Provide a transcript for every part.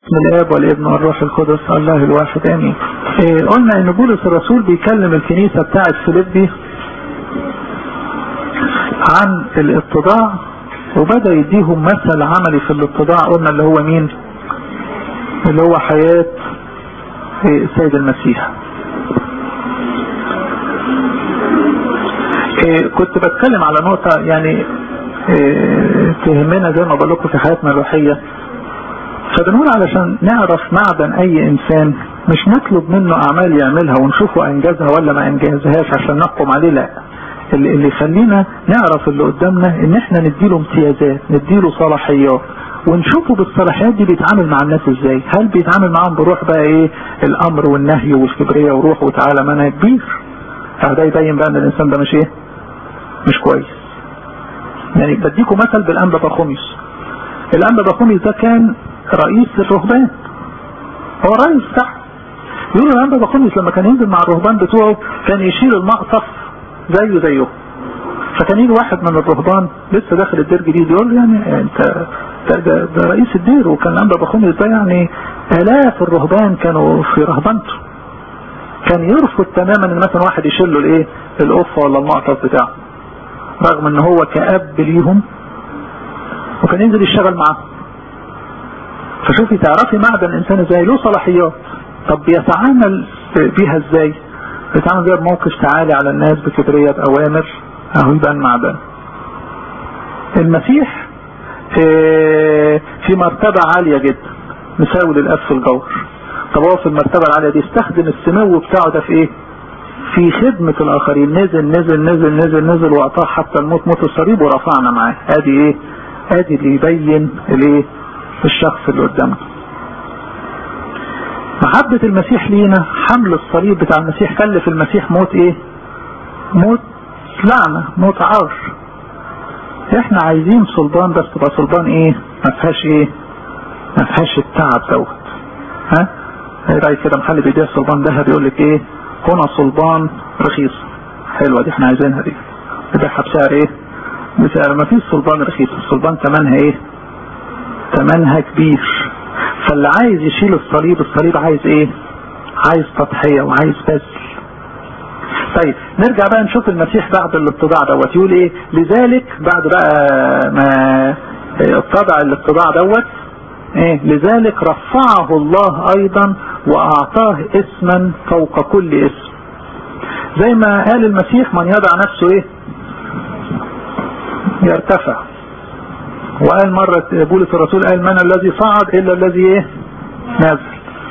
من الاب والابن والروح القدس الله الواحد امين إيه قلنا ان بولس الرسول بيكلم الكنيسة بتاعت فيليبي عن الاتضاع وبدأ يديهم مثل عملي في الاتضاع قلنا اللي هو مين اللي هو حياة السيد المسيح إيه كنت بتكلم على نقطة يعني إيه تهمنا زي ما بقول لكم في حياتنا الروحية فبنقول علشان نعرف معدن اي انسان مش نطلب منه اعمال يعملها ونشوفه انجزها ولا ما انجزهاش عشان نحكم عليه لا اللي, اللي يخلينا نعرف اللي قدامنا ان احنا نديله امتيازات نديله صلاحيات ونشوفه بالصلاحيات دي بيتعامل مع الناس ازاي هل بيتعامل معاهم بروح بقى ايه الامر والنهي والكبرياء وروح وتعالى ما انا كبير فده يبين بقى ان الانسان ده مش ايه مش كويس يعني بديكم مثل بالانبا بخوميوس الانبا بخوميوس ده كان رئيس الرهبان هو رئيس صح يقولوا الانبا بخوميوس لما كان ينزل مع الرهبان بتوعه كان يشيل المقصف زيه زيه فكان يجي واحد من الرهبان لسه داخل الدير جديد يقول له يعني انت ده, ده رئيس الدير وكان الانبا بخوميوس ده يعني الاف الرهبان كانوا في رهبانته كان يرفض تماما ان مثلا واحد يشيل له الايه القفه ولا المقصف بتاعه رغم ان هو كاب ليهم وكان ينزل يشتغل معاهم فشوفي تعرفي معدن الانسان ازاي له صلاحيات طب بيتعامل بيها ازاي بيتعامل بيها بموقف تعالي على الناس بكبرية باوامر اهو يبان معدن المسيح في مرتبة عالية جدا مساوي للأب في الجوهر طب هو في المرتبة العالية دي استخدم السمو بتاعه ده في ايه في خدمة الاخرين نزل نزل نزل نزل نزل واعطاه حتى الموت موت الصليب ورفعنا معاه ادي ايه ادي اللي يبين الايه الشخص اللي قدامنا محبة المسيح لينا حمل الصليب بتاع المسيح كلف المسيح موت ايه موت لعنة موت عار احنا عايزين صلبان بس تبقى صلبان ايه ما فيهاش ايه ما فيهاش التعب دوت ها ايه رايك كده محل بيبيع صلبان ذهب يقول لك ايه هنا صلبان رخيص حلوه دي احنا عايزينها دي يبيعها بسعر ايه بسعر ما فيش صلبان رخيص الصلبان ثمنها ايه ثمنها كبير فاللي عايز يشيل الصليب الصليب عايز ايه عايز تضحية وعايز بذل طيب نرجع بقى نشوف المسيح بعد الاتضاع دوت يقول ايه لذلك بعد بقى ما اتضع الاتضاع دوت ايه لذلك رفعه الله ايضا واعطاه اسما فوق كل اسم زي ما قال المسيح من يضع نفسه ايه يرتفع وقال مرة بولس الرسول قال من الذي صعد الا الذي ايه نازل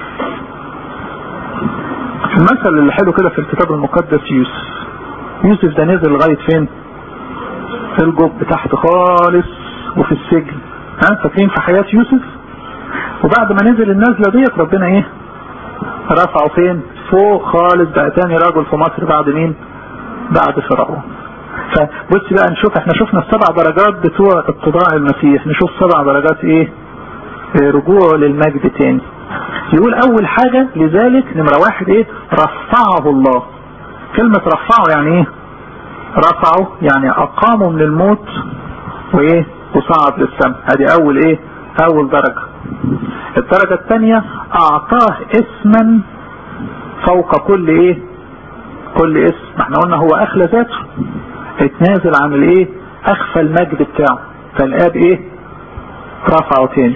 المثل اللي حلو كده في الكتاب المقدس يوسف يوسف ده نزل لغاية فين في الجب تحت خالص وفي السجن ها فاكرين في حياة يوسف وبعد ما نزل النزلة ديت ربنا ايه رفعه فين فوق خالص بقى تاني راجل في مصر بعد مين بعد فرعون فبص بقى نشوف احنا شفنا السبع درجات بتوع اتضاع المسيح نشوف سبع درجات ايه رجوعه للمجد تاني يقول اول حاجة لذلك نمرة واحد ايه رفعه الله كلمة رفعه يعني ايه رفعه يعني اقامه من الموت وايه وصعد للسماء ادي اول ايه اول درجة الدرجة الثانية اعطاه اسما فوق كل ايه كل اسم ما احنا قلنا هو اخلى ذاته اتنازل عن الايه اخفى المجد بتاعه فالاب ايه رفعه تاني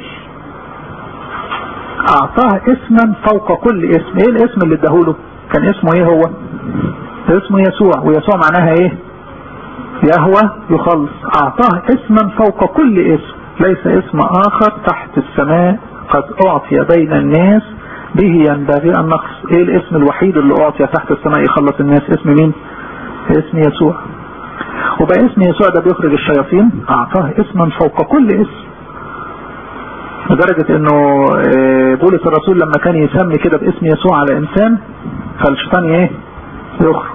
اعطاه اسما فوق كل اسم ايه الاسم اللي اداهوله كان اسمه ايه هو اسمه يسوع ويسوع معناها ايه يهوى يخلص اعطاه اسما فوق كل اسم ليس اسم اخر تحت السماء قد اعطي بين الناس به ينبغي ان نقص ايه الاسم الوحيد اللي اعطي تحت السماء يخلص الناس اسم مين اسم يسوع وبقى اسم يسوع ده بيخرج الشياطين اعطاه اسما فوق كل اسم لدرجة انه بولس الرسول لما كان يسمي كده باسم يسوع على انسان فالشيطان ايه يخرج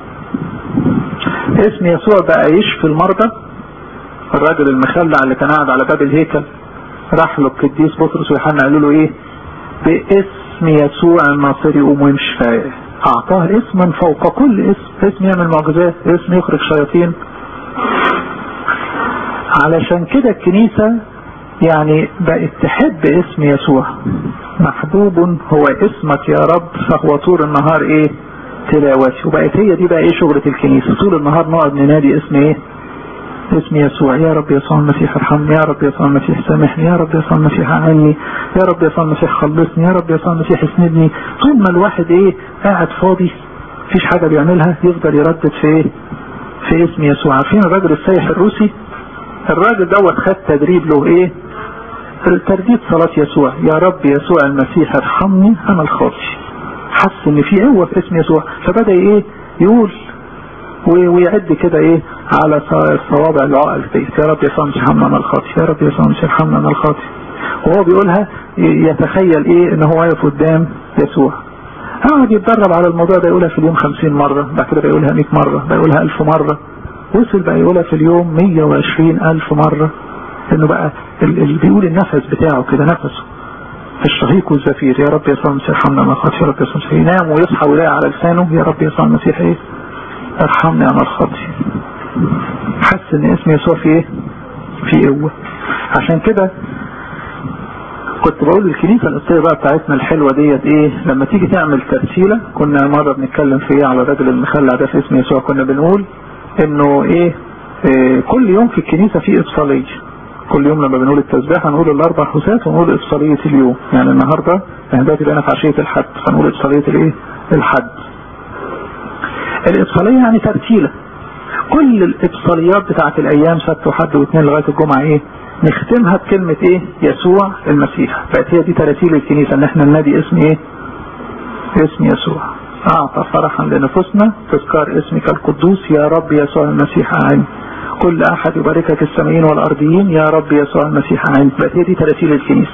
اسم يسوع بقى يشفي المرضى الراجل المخلع اللي كان قاعد على باب الهيكل راح له القديس بطرس ويوحنا قالوا له ايه باسم يسوع الناصري قوم وامشي اعطاه اسما فوق كل اسم اسم يعمل معجزات اسم يخرج شياطين علشان كده الكنيسة يعني بقت تحب اسم يسوع محبوب هو اسمك يا رب فهو طول النهار ايه تلاوتي وبقت هي دي بقى ايه شغلة الكنيسة طول النهار نقعد ننادي اسم ايه اسم يسوع يا رب يسوع المسيح ارحمني يا رب يسوع المسيح سامحني يا رب يسوع المسيح اعني يا رب يسوع المسيح خلصني يا رب يسوع المسيح اسندني طول ما الواحد ايه قاعد فاضي مفيش حاجة بيعملها يفضل يردد في ايه في اسم يسوع عارفين الراجل السايح الروسي الراجل دوت خد تدريب له ايه ترديد صلاة يسوع يا رب يسوع المسيح ارحمني انا الخاطي حس ان في قوة في اسم يسوع فبدأ ايه يقول ويعد كده ايه على صوابع العقل ديت يا رب يسوع المسيح ارحمنا انا الخاطي يا رب يسوع المسيح ارحمنا انا الخاطي وهو بيقولها يتخيل ايه ان هو واقف قدام يسوع قعد يتدرب على الموضوع ده يقولها في اليوم خمسين مرة بعد كده بيقولها 100 مرة بيقولها ألف مرة وصل بقى يقولها في اليوم 120 ألف مرة انه بقى اللي بيقول النفس بتاعه كده نفسه في الشهيق والزفير يا رب يسوع المسيح ارحمنا انا الخاطي يا رب يسوع المسيح ينام ويصحى ويلاقي على لسانه يا رب يسوع المسيح ايه ارحمني انا الخاطي حس ان اسم يسوع في ايه في قوة عشان كده كنت بقول الكنيسة القصية بقى بتاعتنا الحلوة ديت ايه لما تيجي تعمل ترسيلة كنا مرة بنتكلم في ايه على الراجل المخلع ده في اسم يسوع كنا بنقول انه ايه, إيه كل يوم في الكنيسة في افصالية كل يوم لما بنقول التسبيح هنقول الاربع حسات ونقول افصالية اليوم يعني النهاردة احنا دلوقتي بقينا في عشية الحد فنقول افصالية الايه الحد الافصالية يعني ترتيلة كل الافصاليات بتاعت الايام سبت وحد واثنين لغاية الجمعة ايه نختمها بكلمة ايه يسوع المسيح بقت هي دي تراتيل الكنيسة ان احنا ننادي اسم ايه اسم يسوع اعطى فرحا لنفوسنا تذكار اسمك القدوس يا رب يسوع المسيح اعين كل احد يباركك السمائيين والارضيين يا رب يسوع المسيح اعين بقت هي دي تراتيل الكنيسة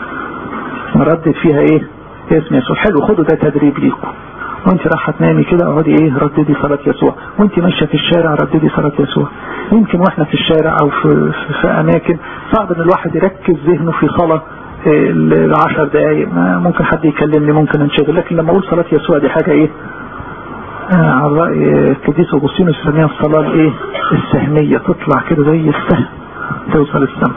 نردد فيها ايه اسم يسوع حلو خدوا ده تدريب ليكم وانت رايحه تنامي كده اقعدي ايه رددي صلاة يسوع وانت ماشيه في الشارع رددي صلاة يسوع يمكن واحنا في الشارع او في, في, في اماكن صعب ان الواحد يركز ذهنه في صلاة العشر دقايق ممكن حد يكلمني ممكن انشغل لكن لما اقول صلاة يسوع دي حاجة ايه آه على رأي القديس اغسطينوس يسميها الصلاة الايه السهمية تطلع كده زي السهم توصل السماء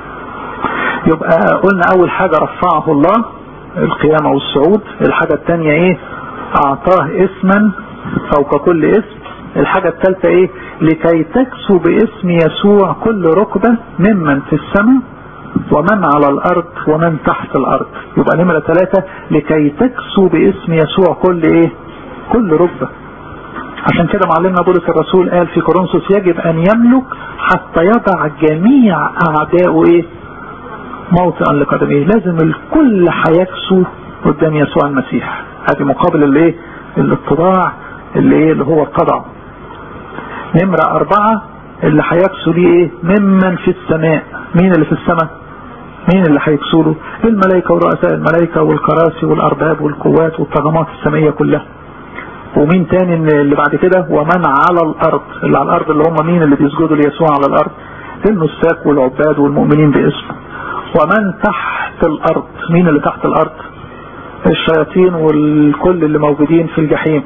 يبقى قلنا اول حاجة رفعه الله القيامة والصعود الحاجة الثانية ايه اعطاه اسما فوق كل اسم الحاجة الثالثة ايه لكي تكسو باسم يسوع كل ركبة ممن في السماء ومن على الارض ومن تحت الارض يبقى نمرة ثلاثة لكي تكسو باسم يسوع كل ايه كل ركبة عشان كده معلمنا بولس الرسول قال في كورنثوس يجب ان يملك حتى يضع جميع اعدائه ايه موطئا لقدميه لازم الكل هيكسو قدام يسوع المسيح هذه مقابل الايه الاتضاع اللي ايه اللي هو القضع نمرة اربعة اللي هيكسو ليه ايه ممن في السماء مين اللي في السماء مين اللي هيكسوا له الملائكة ورؤساء الملائكة والكراسي والارباب والقوات والطغمات السمائية كلها ومين تاني اللي بعد كده ومن على الارض اللي على الارض اللي هم مين اللي بيسجدوا ليسوع على الارض النساك والعباد والمؤمنين باسمه ومن تحت الارض مين اللي تحت الارض الشياطين والكل اللي موجودين في الجحيم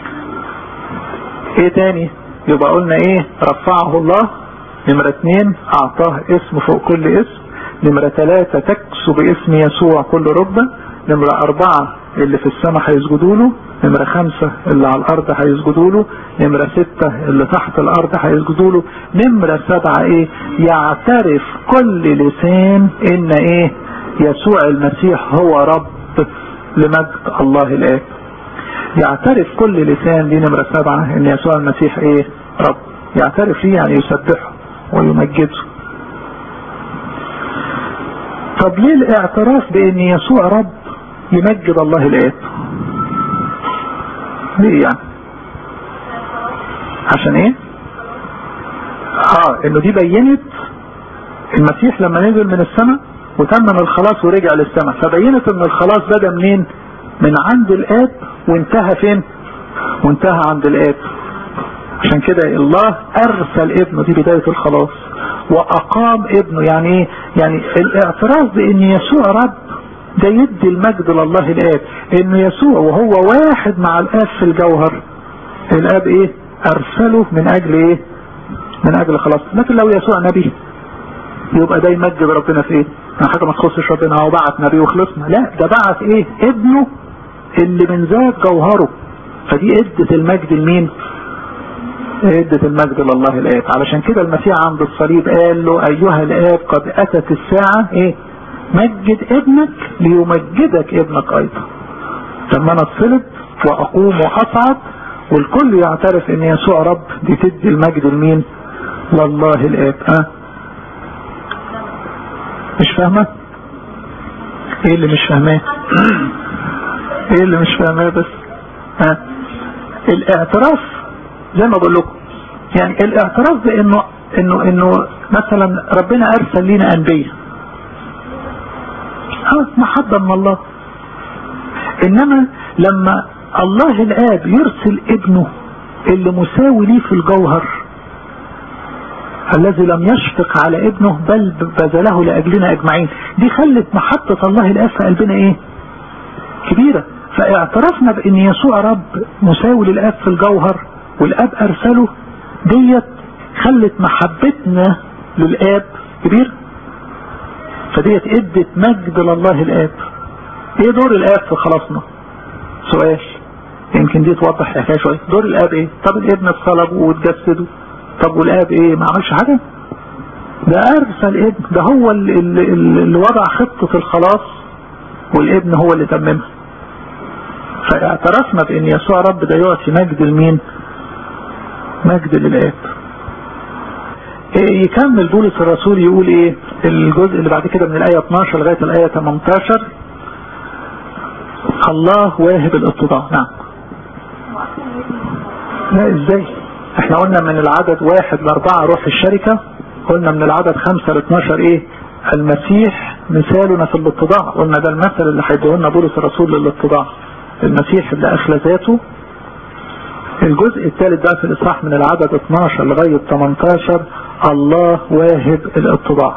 ايه تاني يبقى قلنا ايه رفعه الله نمرة اتنين اعطاه اسم فوق كل اسم نمرة ثلاثة تكسو باسم يسوع كل ركبة نمرة اربعة اللي في السماء هيسجدوا له نمرة خمسة اللي على الارض هيسجدوا له نمرة ستة اللي تحت الارض هيسجدوا له نمرة سبعة ايه يعترف كل لسان ان ايه يسوع المسيح هو رب لمجد الله الآب يعترف كل لسان دي نمرة سبعة ان يسوع المسيح ايه رب يعترف ليه يعني يسبحه ويمجده طب ليه الاعتراف بان يسوع رب يمجد الله الآب ليه يعني عشان ايه اه انه دي بينت المسيح لما نزل من السماء وتمم الخلاص ورجع للسماء فبينت ان الخلاص بدا منين من عند الاب وانتهى فين وانتهى عند الاب عشان كده الله ارسل ابنه دي بداية الخلاص واقام ابنه يعني ايه يعني الاعتراف بان يسوع رب ده يدي المجد لله الاب انه يسوع وهو واحد مع الاب في الجوهر الاب ايه ارسله من اجل ايه من اجل خلاص لكن لو يسوع نبي يبقى ده يمجد ربنا في ايه حاجة ما تخصش ربنا هو بعت نبي وخلصنا لا ده بعت ايه ابنه اللي من ذات جوهره فدي ادة المجد لمين ادة المجد لله الاب علشان كده المسيح عند الصليب قال له ايها الاب قد اتت الساعة ايه مجد ابنك ليمجدك ابنك ايضا لما انا اتصلب واقوم واصعد والكل يعترف ان يسوع رب دي تدي المجد لمين لله الاب ها مش فاهمة ايه اللي مش فاهماه ايه اللي مش فاهماه بس ها الاعتراف زي ما بقول لكم يعني الاعتراف بانه انه انه مثلا ربنا ارسل لنا انبياء اه محبة من الله انما لما الله الاب يرسل ابنه اللي مساوي ليه في الجوهر الذي لم يشفق على ابنه بل بذله لأجلنا أجمعين دي خلت محبة الله الآب في قلبنا إيه كبيرة فاعترفنا بأن يسوع رب مساوي للآب في الجوهر والآب أرسله ديت خلت محبتنا للآب كبير فديت ادت مجد لله الآب ايه دور الآب في خلاصنا سؤال يمكن دي توضح الحكايه شويه دور الاب ايه طب الابن اتصلب واتجسدوا طب والاب ايه ما عملش حاجه ده ارسل ابن ده هو اللي, اللي, اللي وضع خطه الخلاص والابن هو اللي تممها فاعترفنا بان يسوع رب ده يعطي مجد لمين مجد للاب إيه يكمل بولس الرسول يقول ايه الجزء اللي بعد كده من الايه 12 لغايه الايه 18 الله واهب الاتضاع نعم لا ازاي احنا قلنا من العدد واحد لاربعة روح الشركة قلنا من العدد خمسة لاثناشر ايه المسيح مثالنا في الاتضاع قلنا ده المثل اللي هيديه لنا بولس الرسول للاتضاع المسيح اللي اخلى ذاته الجزء الثالث بقى في الاصحاح من العدد 12 لغاية 18 الله واهب الاتضاع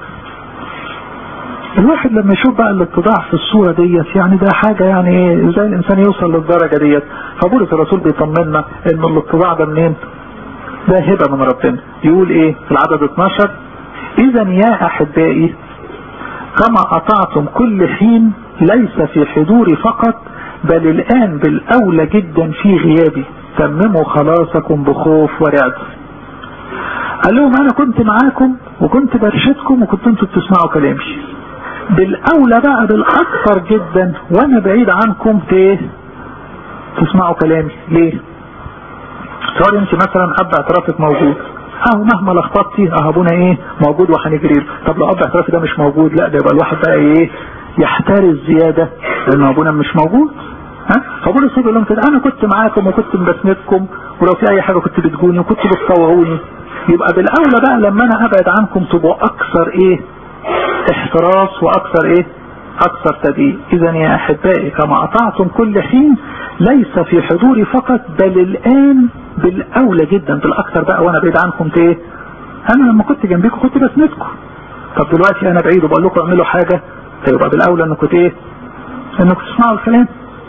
الواحد لما يشوف بقى الاتضاع في الصورة ديت يعني ده حاجة يعني ايه ازاي الانسان يوصل للدرجة ديت فبولس الرسول بيطمنا ان الاتضاع ده منين ده هبة من ربنا يقول ايه في العدد 12 اذا يا احبائي كما اطعتم كل حين ليس في حضوري فقط بل الان بالاولى جدا في غيابي تمموا خلاصكم بخوف ورعب قال لهم انا كنت معاكم وكنت برشدكم وكنت انتوا بتسمعوا كلامي بالاولى بقى بالاكثر جدا وانا بعيد عنكم ايه تسمعوا كلامي ليه صار انت مثلا اب اعترافك موجود اهو مهما لخبطتي اه ابونا ايه موجود وهنجري طب لو اب اعترافي ده مش موجود لا ده يبقى الواحد بقى ايه يحترز زيادة لان ابونا مش موجود ها فبولس يقول لهم كده انا كنت معاكم وكنت بسندكم ولو في اي حاجة كنت بتجوني وكنت بتصوعوني يبقى بالاولى بقى لما انا ابعد عنكم تبقوا اكثر ايه احتراس واكثر ايه اكثر تدقيق اذا يا احبائي كما اطعتم كل حين ليس في حضوري فقط بل الان بالاولى جدا بالاكثر بقى وانا بعيد عنكم ايه انا لما كنت جنبيكم كنت بسندكم طب دلوقتي انا بعيد وبقول لكم اعملوا حاجة فيبقى بالاولى انكم ايه انكم تسمعوا الكلام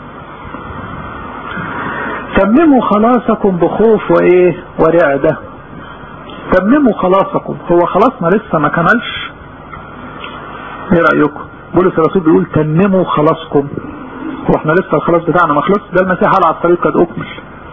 تمموا خلاصكم بخوف وايه ورعدة تمموا خلاصكم هو خلاصنا لسه ما كملش ايه رأيكم بولس الرسول بيقول تمموا خلاصكم هو احنا لسه الخلاص بتاعنا ما خلص ده المسيح على الطريق قد اكمل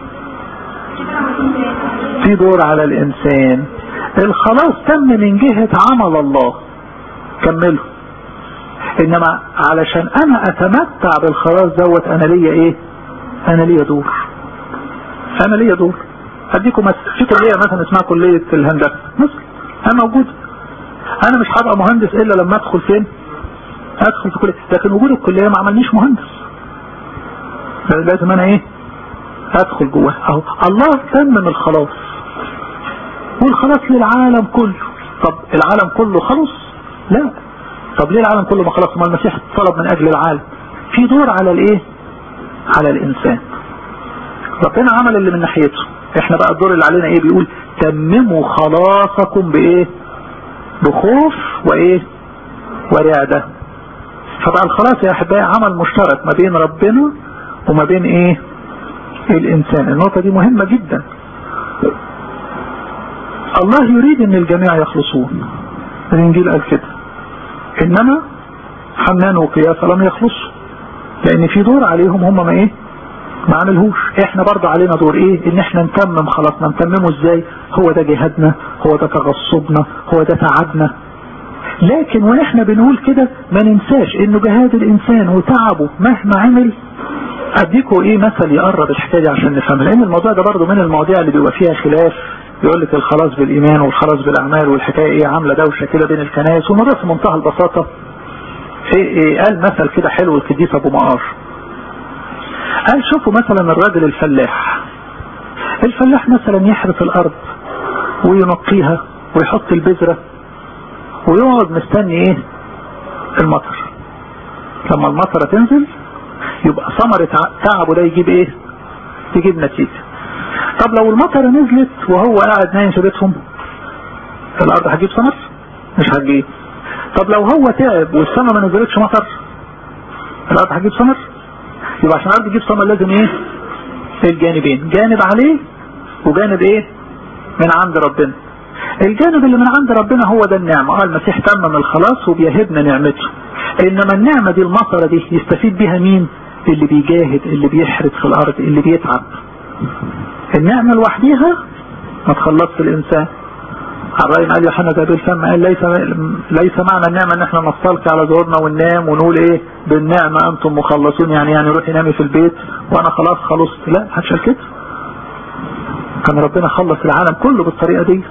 في دور على الانسان الخلاص تم من جهة عمل الله كمله انما علشان انا اتمتع بالخلاص دوت انا ليا ايه انا ليا دور انا ليا دور اديكم مثل في كلية مثلا اسمها كلية الهندسة مثل انا موجود انا مش هبقى مهندس الا لما ادخل فين ادخل في كلية لكن وجود الكلية ما عملنيش مهندس لازم انا ايه ادخل جواه اهو الله تمم الخلاص والخلاص للعالم كله طب العالم كله خلص لا طب ليه العالم كله ما خلص ما المسيح طلب من اجل العالم في دور على الايه على الانسان ربنا عمل اللي من ناحيته احنا بقى الدور اللي علينا ايه بيقول تمموا خلاصكم بايه بخوف وايه ورعدة فبقى الخلاص يا احبائي عمل مشترك ما بين ربنا وما بين ايه الانسان النقطة دي مهمة جدا الله يريد ان الجميع يخلصون الانجيل قال كده انما حنان وقيافة لم يخلصوا لان في دور عليهم هم ما ايه ما عملهوش احنا برضه علينا دور ايه ان احنا نتمم خلاصنا نتممه ازاي هو ده جهادنا هو ده تغصبنا هو ده تعبنا لكن واحنا بنقول كده ما ننساش انه جهاد الانسان وتعبه مهما عمل اديكوا ايه مثل يقرب الحكايه دي عشان نفهمها لان الموضوع ده برضه من المواضيع اللي بيبقى فيها خلاف يقول لك الخلاص بالايمان والخلاص بالاعمال والحكايه ايه عامله دوشه كده بين الكنائس والموضوع في منتهى البساطه إيه إيه قال مثل كده حلو القديس ابو مقار قال شوفوا مثلا الراجل الفلاح الفلاح مثلا يحرث الارض وينقيها ويحط البذرة ويقعد مستني ايه المطر لما المطرة تنزل يبقى ثمرة تعبه ده يجيب ايه يجيب نتيجة طب لو المطرة نزلت وهو قاعد نايم في بيتهم الارض هتجيب ثمر مش هتجيب طب لو هو تعب والسماء ما نزلتش مطر الارض هتجيب ثمر يبقى عشان الارض تجيب ثمر لازم ايه الجانبين جانب عليه وجانب ايه من عند ربنا الجانب اللي من عند ربنا هو ده النعمة اه المسيح تمم الخلاص وبيهبنا نعمته انما النعمة دي المطرة دي يستفيد بها مين اللي بيجاهد اللي بيحرث في الارض اللي بيتعب النعمة لوحديها ما تخلصش الانسان الرأي قال يوحنا ذا بالفم قال ليس ليس معنى النعمة ان احنا نستلقي على زورنا وننام ونقول ايه بالنعمة انتم مخلصون يعني يعني روحي نامي في البيت وانا خلاص خلصت لا محدش قال كده كان ربنا خلص العالم كله بالطريقة دي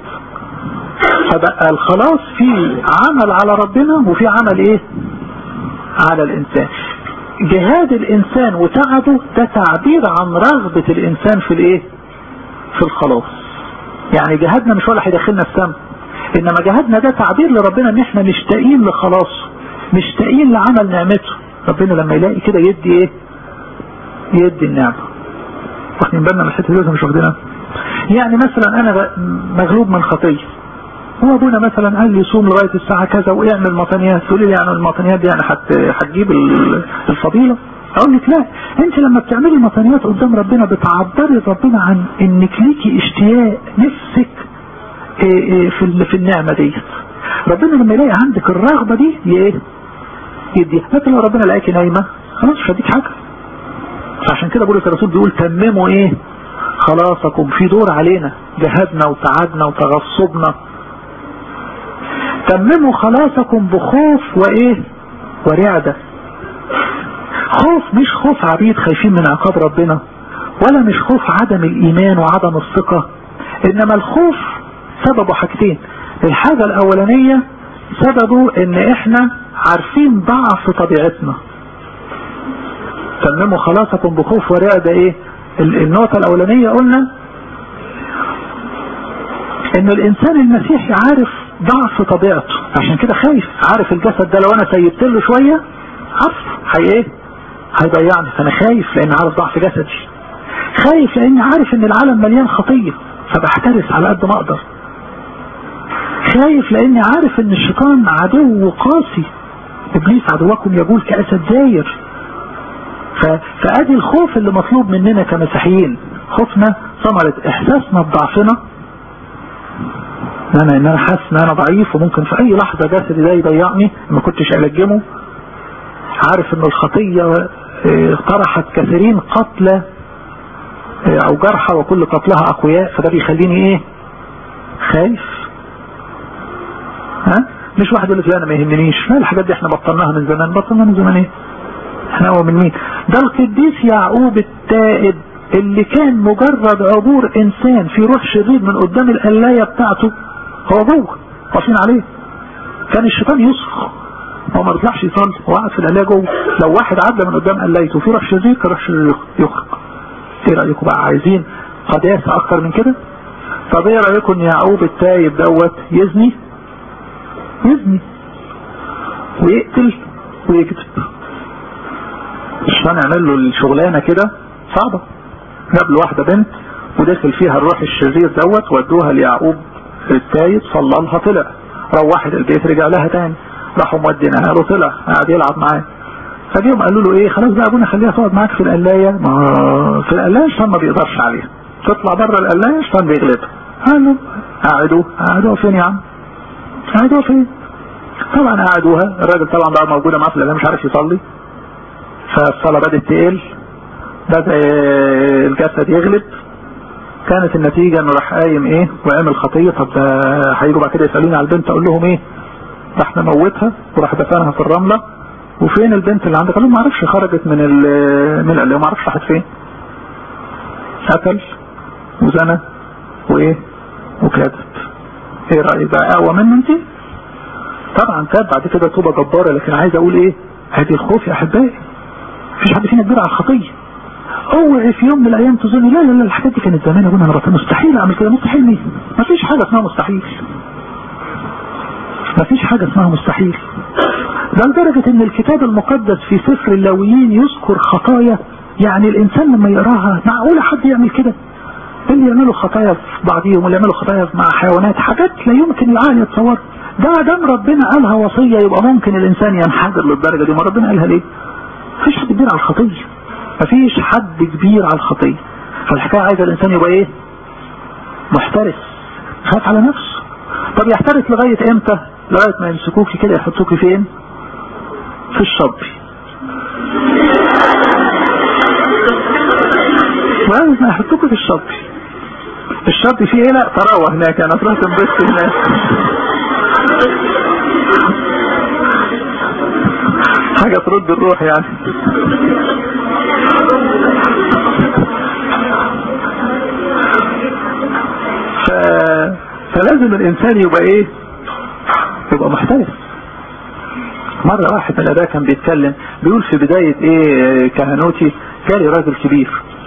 فبقى الخلاص في عمل على ربنا وفي عمل ايه على الانسان جهاد الانسان وتعبه ده تعبير عن رغبة الانسان في الايه في الخلاص يعني جهادنا مش ولا هيدخلنا السم انما جهادنا ده تعبير لربنا ان احنا مشتاقين لخلاصه مشتاقين لعمل نعمته ربنا لما يلاقي كده يدي ايه يدي النعمة واخدين بالنا من الحته دي مش واخدينها يعني مثلا انا مغلوب من خطيه هو ابونا مثلا قال لي صوم لغايه الساعه كذا واعمل مطنيات تقول لي يعني المطنيات دي يعني هتجيب الفضيله اقول لك لا انت لما بتعملي مطنيات قدام ربنا بتعبري ربنا عن انك ليكي اشتياق نفسك في في النعمه ديت ربنا لما يلاقي عندك الرغبه دي ايه يديها لكن لو ربنا لقاكي نايمه خلاص مش هديك حاجه عشان كده بولس الرسول بيقول تمموا ايه خلاصكم في دور علينا جهدنا وتعبنا وتغصبنا تمموا خلاصكم بخوف وايه ورعدة خوف مش خوف عبيد خايفين من عقاب ربنا ولا مش خوف عدم الايمان وعدم الثقة انما الخوف سببه حاجتين الحاجة الاولانية سببه ان احنا عارفين ضعف طبيعتنا تمموا خلاصكم بخوف ورعدة ايه النقطة الاولانية قلنا ان الانسان المسيحي عارف ضعف طبيعته عشان كده خايف عارف الجسد ده لو انا سيبت له شوية عارف هي ايه هيضيعني فانا خايف لان عارف ضعف جسدي خايف لاني عارف ان العالم مليان خطية فبحترس على قد ما اقدر خايف لاني عارف ان الشيطان عدو قاسي ابليس عدوكم يقول كاسد زاير فادي الخوف اللي مطلوب مننا كمسيحيين خوفنا ثمرة احساسنا بضعفنا انا ان انا حاسس ان انا ضعيف وممكن في اي لحظة جسدي ده يضيعني ما كنتش الجمه عارف ان الخطية طرحت كثيرين قتلى او جرحى وكل قتلها اقوياء فده بيخليني ايه خايف ها مش واحد يقول لك لا انا ما يهمنيش لا الحاجات دي احنا بطلناها من زمان بطلناها من زمان ايه احنا هو من مين ده القديس يعقوب التائب اللي كان مجرد عبور انسان في روح شرير من قدام القلاية بتاعته هو جوه واقفين عليه كان الشيطان يصرخ هو ما بيطلعش يصلي هو قاعد في القلاية جوه لو واحد عدى من قدام قلايته في روح شرير كان روح شرير يخرج ايه رايكم بقى عايزين قداسة اكتر من كده طب ايه رايكم يعقوب التايب دوت يزني يزني ويقتل ويكذب الشيطان يعمل له الشغلانه كده صعبه جاب له واحده بنت ودخل فيها الروح الشرير دوت ودوها ليعقوب التايب صلى لها طلع روحت البيت رجع لها تاني راحوا مودينها له طلع قاعد يلعب معاه فجيهم قالوا له ايه خلاص بقى ابونا خليها تقعد معاك في القلايه ما في القلايه الشيطان ما بيقدرش عليها تطلع بره القلايه الشيطان بيغلبها قال له قعدوا قعدوا فين يا عم قعدوا فين طبعا قعدوها الراجل طبعا بقى موجودة معاه في الأذان مش عارف يصلي فالصلاة بدأت تقل بدأ الجسد يغلب كانت النتيجة انه راح قايم ايه وقام الخطية طب ده هيجوا بعد كده يسألوني على البنت اقول لهم ايه راح نموتها وراح دفنها في الرملة وفين البنت اللي عندك قال لهم ما اعرفش خرجت من ال من اللي ما اعرفش راحت فين قتل وزنى وايه وكذب ايه رأيك بقى اقوى منه انت طبعا تاب بعد كده توبة جبارة لكن عايز اقول ايه هذه الخوف يا احبائي مفيش حد فينا كبير على الخطية اوعي في يوم من الايام تظني لا لا لا الحاجات دي كانت زمان ابونا انا مستحيل اعمل كده مستحيل مين مفيش حاجة اسمها مستحيل مفيش حاجة اسمها مستحيل ده لدرجة ان الكتاب المقدس في سفر اللاويين يذكر خطايا يعني الانسان لما يقراها معقولة حد يعمل كده اللي يعملوا خطايا في بعضهم واللي يعملوا خطايا مع حيوانات حاجات لا يمكن العقل يتصور ده دام ربنا قالها وصية يبقى ممكن الانسان ينحدر للدرجة دي ما ربنا قالها ليه مفيش حد كبير على الخطية مفيش حد كبير على الخطية فالحكاية عايزة الانسان يبقى ايه محترس خاف على نفسه طب يحترس لغاية امتى لغاية ما يمسكوكي كده يحطوكي فين في الشبي لغاية ما يحطوكي في الشبي الشبي فيه ايه لا طراوة هناك انا تروح تنبسط هناك حاجة ترد الروح يعني ف... فلازم الانسان يبقى ايه يبقى محترف مرة واحد من الاباء كان بيتكلم بيقول في بداية ايه كهنوتي جالي راجل كبير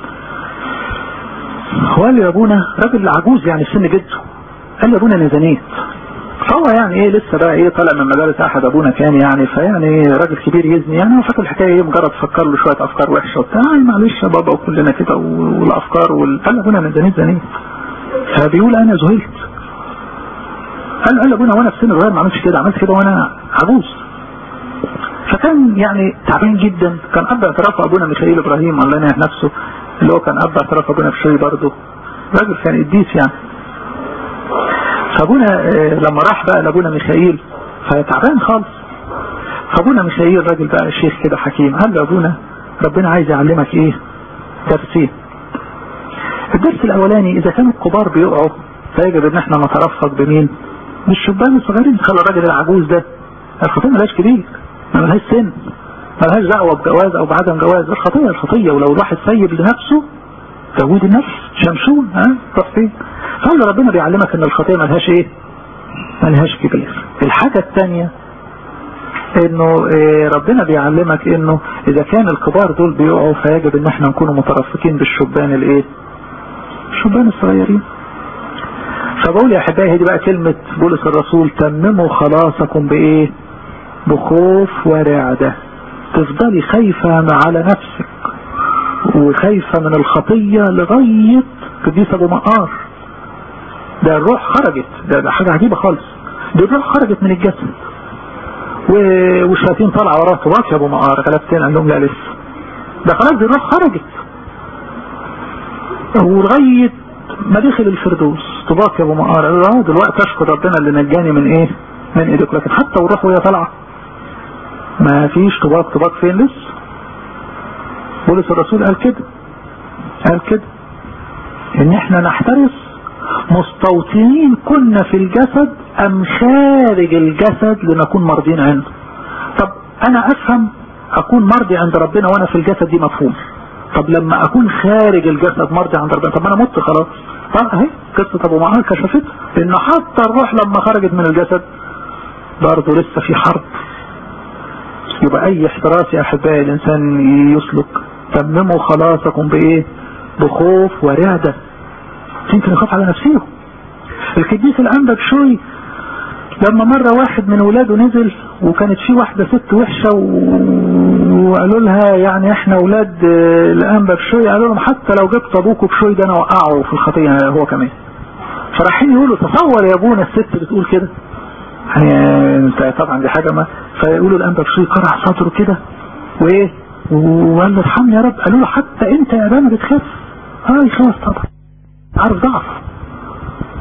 وقال لي يا ابونا راجل عجوز يعني سن جده قال لي ابونا انا زنيت فهو يعني ايه لسه بقى ايه طالع من مدارس احد ابونا كان يعني فيعني راجل كبير يزني يعني هو فاكر الحكايه ايه مجرد فكر له شويه افكار وحشه وبتاع معلش يا بابا وكلنا كده والافكار وال... قال ابونا انا زنيت زنيت فبيقول انا ذهلت قال قال ابونا وانا في سن صغير ما عملتش كده عملت كده وانا عجوز فكان يعني تعبان جدا كان اب اعتراف ابونا ميخائيل ابراهيم الله ينعم نفسه اللي هو كان اب اعتراف ابونا بشوي برضه راجل كان قديس يعني فابونا لما راح بقى لابونا ميخائيل فتعبان خالص فابونا ميخائيل راجل بقى شيخ كده حكيم قال له ابونا ربنا عايز يعلمك ايه درسين الدرس الاولاني اذا كانوا الكبار بيقعوا فيجب ان احنا نترفق بمين بالشبان الصغيرين خلي الراجل العجوز ده الخطيه ملهاش كبير ما ملهاش سن ملهاش دعوه بجواز او بعدم جواز الخطيه الخطيه ولو الواحد سيب لنفسه داوود النفس شمشون ها تروح فين قال ربنا بيعلمك ان الخطيه ملهاش ايه ملهاش كبير الحاجه الثانيه انه إيه ربنا بيعلمك انه اذا كان الكبار دول بيقعوا فيجب ان احنا نكون مترفقين بالشبان الايه الشبان الصغيرين فبقول يا احبائي هي دي بقى كلمة بولس الرسول تمموا خلاصكم بايه بخوف ورعدة تفضلي خايفة على نفسك وخايفة من الخطية لغاية قديس ابو مقار ده الروح خرجت ده, ده حاجة عجيبة خالص دي الروح خرجت من الجسد والشياطين طالعة وراه طباك يا ابو مقار غلبتين قال لهم لا لسه ده خلاص دي الروح خرجت ولغاية ما دخل الفردوس طباك يا ابو مقار قال له دلوقتي اشكر ربنا اللي نجاني من ايه من ايدك لكن حتى والروح وهي طالعة ما فيش طباق طباق فين لسه بولس الرسول قال كده قال كده ان احنا نحترس مستوطنين كنا في الجسد ام خارج الجسد لنكون مرضين عنده طب انا افهم اكون مرضي عند ربنا وانا في الجسد دي مفهوم طب لما اكون خارج الجسد مرضي عند ربنا طب انا مت خلاص اه اهي قصة ابو معاذ كشفت انه حتى الروح لما خرجت من الجسد برضه لسه في حرب يبقى اي احتراس يا احبائي الانسان يسلك تمموا خلاصكم بايه بخوف ورعدة يمكن يخاف على نفسه القديس الانبا بشوي لما مرة واحد من ولاده نزل وكانت في واحدة ست وحشة وقالوا لها يعني احنا ولاد الانبا بشوي قالوا لهم حتى لو جبت ابوكوا بشوي ده انا وقعه في الخطية هو كمان فرايحين يقولوا تصور يا ابونا الست بتقول كده يعني انت طبعا دي حاجة ما فيقولوا الانبا بشوي قرع صدره كده وايه وقال له ارحمني يا رب قالوا له حتى انت يا ابانا بتخاف اه يخاف طبعا عارف ضعف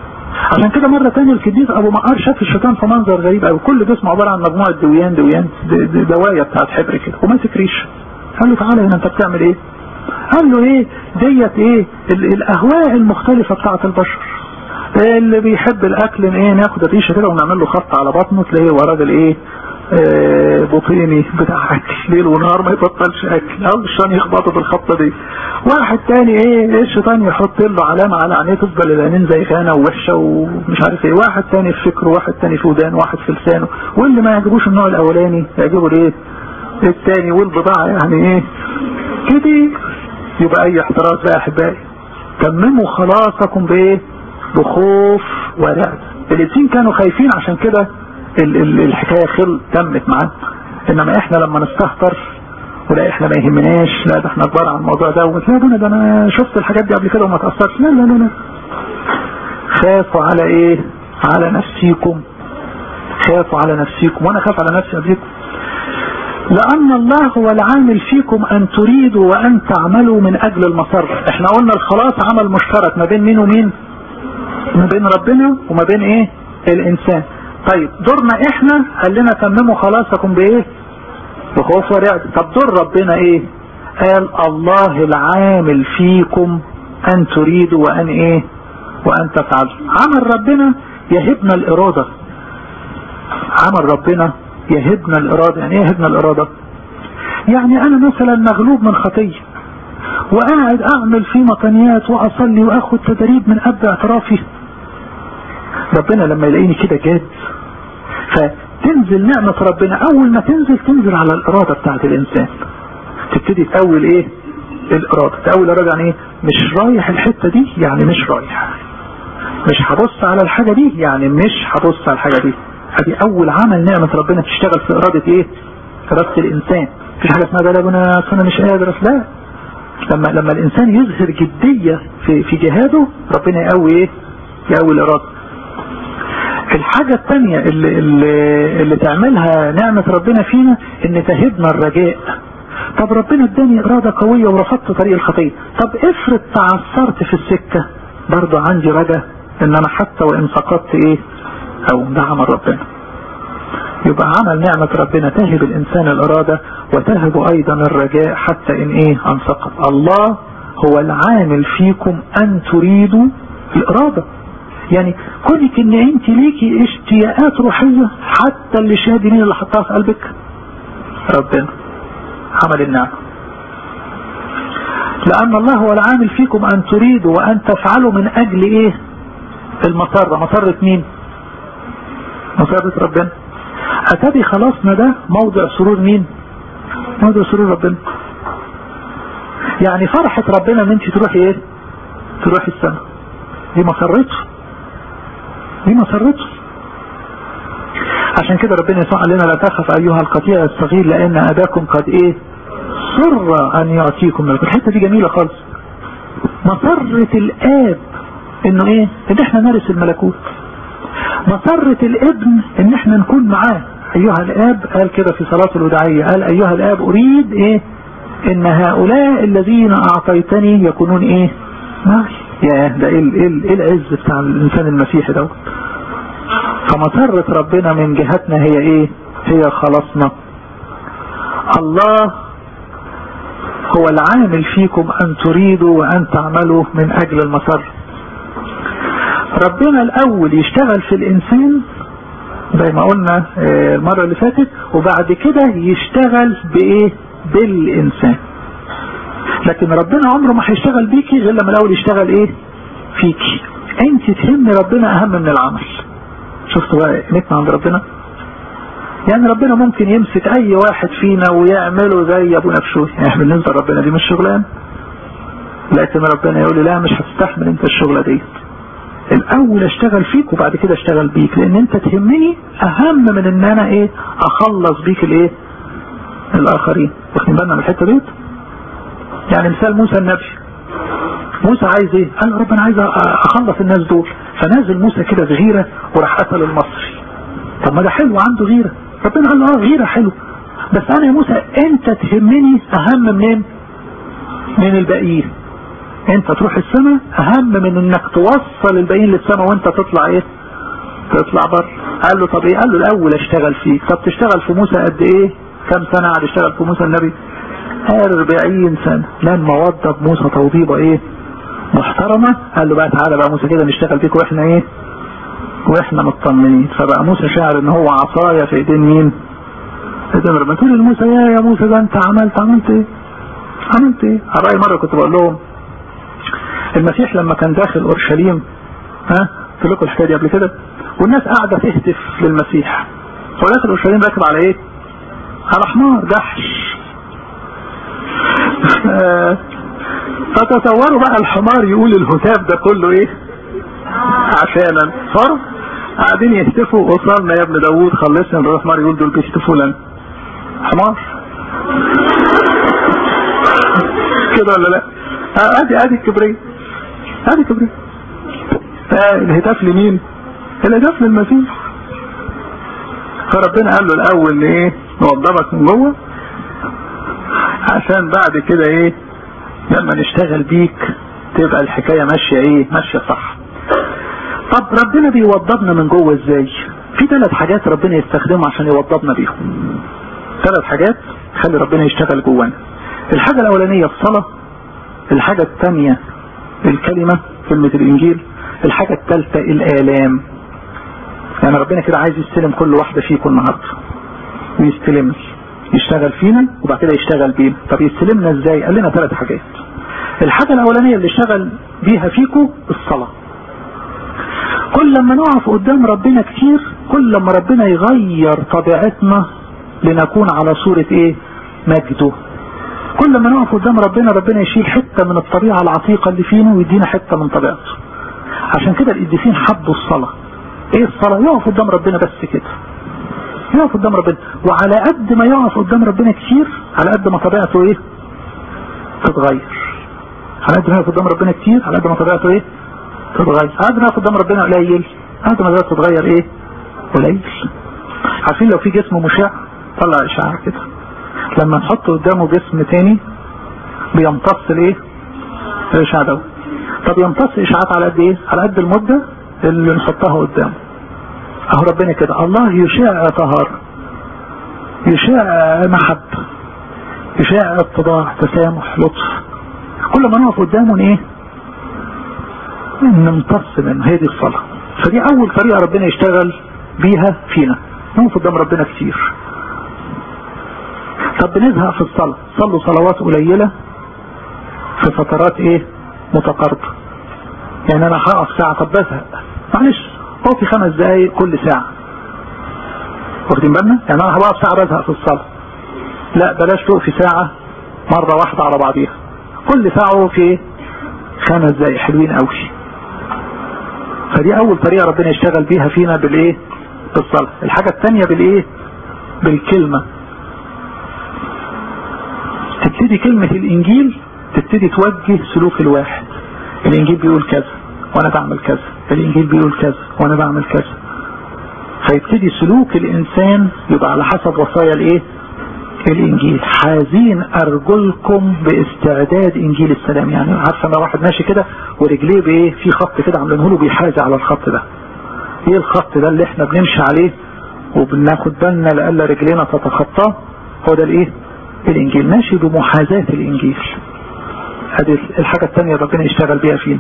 عشان كده مرة تانية الكبير ابو مقار شاف الشيطان في منظر غريب قوي كل جسمه عبارة عن مجموعة دويان دويان دواية بتاعت حبر كده وماسك ريش قال له تعالى هنا انت بتعمل ايه قال له ايه ديت ايه الاهواء المختلفة بتاعت البشر اللي بيحب الاكل ايه ناخد الريشه كده ونعمل له خط على بطنه تلاقيه هو راجل ايه آه بطيني بتاع اكل ليل ونهار ما يبطلش اكل او الشيطان يخبطه بالخطه دي واحد تاني ايه الشيطان يحط له علامه على عينيه تفضل العينين زي خانه ووحشه ومش عارف ايه واحد تاني في فكره واحد تاني في ودانه واحد في لسانه واللي ما يعجبوش النوع الاولاني يعجبه الايه التاني والبضاعه يعني ايه كده يبقى اي احتراز بقى يا احبائي تمموا خلاصكم بايه بخوف ورعب الاثنين كانوا خايفين عشان كده ال ال الحكاية خل تمت معانا انما احنا لما نستهتر ولا احنا ما يهمناش لا ده احنا كبار على الموضوع ده ولا ده ده انا شفت الحاجات دي قبل كده وما تأثرش لا لا لا لا خافوا على ايه على نفسيكم خافوا على نفسيكم وانا خاف على نفسي قبلكم لأن الله هو العامل فيكم أن تريدوا وأن تعملوا من أجل المسر احنا قلنا الخلاص عمل مشترك ما بين مين ومين ما بين ربنا وما بين ايه الانسان طيب دورنا احنا قال لنا تمموا خلاصكم بايه بخوف ورعب طب دور ربنا ايه قال الله العامل فيكم ان تريدوا وان ايه وان تفعلوا عمل ربنا يهبنا الارادة عمل ربنا يهبنا الارادة يعني ايه يهبنا الارادة يعني انا مثلا مغلوب من خطيه وقاعد اعمل في مطنيات واصلي واخد تدريب من اب اعترافي ربنا لما يلاقيني كده جاد فتنزل نعمة ربنا اول ما تنزل تنزل على الارادة بتاعت الانسان تبتدي تأول ايه الارادة تأول الارادة يعني ايه مش رايح الحتة دي يعني مش رايح مش هبص على الحاجة دي يعني مش هبص على الحاجة دي ادي اول عمل نعمة ربنا تشتغل في ارادة ايه ارادة الانسان مفيش حاجة اسمها ده لا انا انا مش قادر لا لما لما الانسان يظهر جدية في في جهاده ربنا يقوي ايه يقوي الاراده الحاجة الثانية اللي, اللي, اللي تعملها نعمة ربنا فينا ان تهبنا الرجاء طب ربنا اداني ارادة قوية ورفضت طريق الخطية طب افرض تعثرت في السكة برضو عندي رجاء ان انا حتى وان سقطت ايه او ده عمل ربنا يبقى عمل نعمة ربنا تهب الانسان الارادة وتهب ايضا الرجاء حتى ان ايه ان سقط الله هو العامل فيكم ان تريدوا الارادة يعني كونك ان انت ليكي اشتياقات روحية حتى اللي شادي مين اللي حطها في قلبك ربنا عمل النعمة لان الله هو العامل فيكم ان تريدوا وان تفعلوا من اجل ايه المسرة مسرة مين مسرة ربنا اتبي خلاصنا ده موضع سرور مين موضع سرور ربنا يعني فرحة ربنا ان انت تروحي ايه تروحي السماء دي مسرته دي مسرته عشان كده ربنا يسوع قال لنا لا تخف ايها القطيع الصغير لان اباكم قد ايه سر ان يعطيكم ملكوت الحته دي جميله خالص مسرة الاب انه ايه ان احنا نرث الملكوت مسرة الابن ان احنا نكون معاه ايها الاب قال كده في صلاة الوداعية قال ايها الاب اريد ايه ان هؤلاء الذين اعطيتني يكونون ايه معي يا ده ايه ايه ايه العز بتاع الانسان المسيحي دوت فمسرة ربنا من جهتنا هي ايه هي خلاصنا الله هو العامل فيكم ان تريدوا وان تعملوا من اجل المسر ربنا الاول يشتغل في الانسان زي ما قلنا المرة اللي فاتت وبعد كده يشتغل بايه بالانسان لكن ربنا عمره ما هيشتغل بيكي غير لما الاول يشتغل ايه فيكي انت تهمي ربنا اهم من العمل شفتوا بقى قيمتنا عند ربنا يعني ربنا ممكن يمسك اي واحد فينا ويعمله زي ابو نفشوي يعني بالنسبه لربنا دي مش شغلان لكن ربنا يقول لي لا مش هتستحمل انت الشغله دي الاول اشتغل فيك وبعد كده اشتغل بيك لان انت تهمني اهم من ان انا ايه اخلص بيك الايه الاخرين واخدين بالنا من الحته ديت يعني مثال موسى النبي موسى عايز ايه قال ربنا عايز اخلص الناس دول فنازل موسى كده بغيرة وراح قتل المصري طب ما ده حلو عنده غيرة ربنا قال له اه غيرة حلو بس انا يا موسى انت تهمني اهم منين من الباقيين انت تروح السماء اهم من انك توصل الباقيين للسماء وانت تطلع ايه تطلع بره قال له طب ايه قال له الاول اشتغل فيك طب تشتغل في موسى قد ايه كم سنة قعد يشتغل في موسى النبي أربعين سنة لما وضب موسى توضيبة ايه محترمة قال له بقى تعالى بقى موسى كده نشتغل فيك واحنا ايه واحنا مطمنين فبقى موسى شاعر ان هو عصاية في ايدين مين ايدين ربنا تقول لموسى يا يا موسى ده انت عملت عملت ايه عملت ايه على رأي مرة كنت بقول لهم المسيح لما كان داخل اورشليم ها قلت لكم الحكايه دي قبل كده والناس قاعده تهتف للمسيح هو داخل اورشليم راكب على ايه؟ على حمار جحش فتصوروا بقى الحمار يقول الهتاف ده كله ايه عشانا فرض قاعدين يهتفوا وصلنا يا ابن داوود خلصنا نروح حمار يقول دول بيهتفوا لنا حمار كده ولا لا ادي ادي الكبرية ادي الكبرية الهتاف لمين الهتاف للمسيح فربنا قال له الاول ايه نوضبك من جوه عشان بعد كده ايه لما نشتغل بيك تبقى الحكاية ماشية ايه ماشية صح طب ربنا بيوضبنا من جوه ازاي في ثلاث حاجات ربنا يستخدمها عشان يوضبنا بيهم ثلاث حاجات خلي ربنا يشتغل جوانا الحاجة الاولانية الصلاة الحاجة الثانية الكلمة كلمة الانجيل الحاجة الثالثة الالام يعني ربنا كده عايز يستلم كل واحدة فيكم النهاردة ويستلمنا يشتغل فينا وبعد كده يشتغل بينا طب يستلمنا ازاي قال لنا ثلاث حاجات الحاجة الاولانية اللي اشتغل بيها فيكم الصلاة كل لما نقف قدام ربنا كتير كل لما ربنا يغير طبيعتنا لنكون على صورة ايه مجده كل لما نقف قدام ربنا ربنا يشيل حتة من الطبيعة العتيقة اللي فينا ويدينا حتة من طبيعته عشان كده القديسين حبوا الصلاة ايه الصلاة يقف قدام ربنا بس كده يقف قدام ربنا وعلى قد ما يقف قدام ربنا كتير على قد ما طبيعته ايه تتغير على قد ما يقف قدام ربنا كتير على قد ما طبيعته ايه تتغير على قد ما يقف قدام ربنا قليل على قد ما طبيعته تتغير ايه قليل عارفين لو في جسم مشع طلع اشعاع كده لما نحط قدامه جسم تاني بيمتص الايه الاشعاع ده طب يمتص اشعاعات على قد ايه على قد المدة اللي نحطها قدامه اهو ربنا كده الله يشاء طهارة يشاء محبة يشاء اتضاع تسامح لطف كل ما نقف قدامه ايه نمتص منه هي دي الصلاة فدي اول طريقة ربنا يشتغل بيها فينا نقف قدام ربنا كتير طب بنزهق في الصلاة صلوا صلوات قليلة في فترات ايه متقاربة يعني انا هقف ساعة طب بزهق معلش هو في خمس دقايق كل ساعة واخدين بالنا يعني انا هبقى ساعة بزهق في الصلاة لا بلاش تقفي ساعة مرة واحدة على بعضيها كل ساعة في خمس دقايق حلوين قوي فدي اول طريقة ربنا يشتغل بيها فينا بالايه بالصلاة الحاجة الثانية بالايه بالكلمة تبتدي كلمة الانجيل تبتدي توجه سلوك الواحد الانجيل بيقول كذا وانا بعمل كذا الانجيل بيقول كذا وانا بعمل كذا فيبتدي سلوك الانسان يبقى على حسب وصايا الايه الانجيل حازين ارجلكم باستعداد انجيل السلام يعني عارفه لو واحد ماشي كده ورجليه بايه في خط كده عاملينه له بيحازي على الخط ده ايه الخط ده اللي احنا بنمشي عليه وبناخد بالنا لألا رجلينا تتخطاه هو ده الايه الانجيل ماشي بمحاذاة الانجيل هذه الحاجة الثانية ربنا يشتغل بيها فينا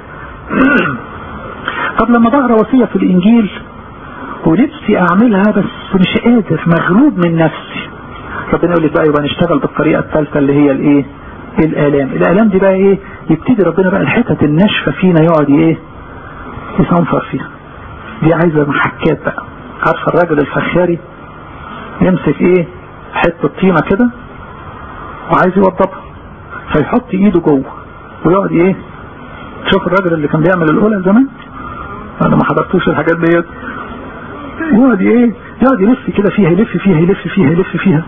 طب لما بقرا وصية في الانجيل ونفسي اعملها بس مش قادر مغلوب من نفسي ربنا يقول لك بقى يبقى نشتغل بالطريقة الثالثة اللي هي الايه الالام الالام دي بقى ايه يبتدي ربنا بقى الحتت الناشفة فينا يقعد ايه يصنفر فيها دي عايزة محكات بقى عارفه الراجل الفخاري يمسك ايه حتة طينة كده وعايز يوضبها فيحط ايده جوه ويقعد ايه شوف الراجل اللي كان بيعمل الاولى زمان انا ما حضرتوش الحاجات ديت يقعد ايه يقعد يلف كده فيها يلف فيها يلف فيها يلف فيها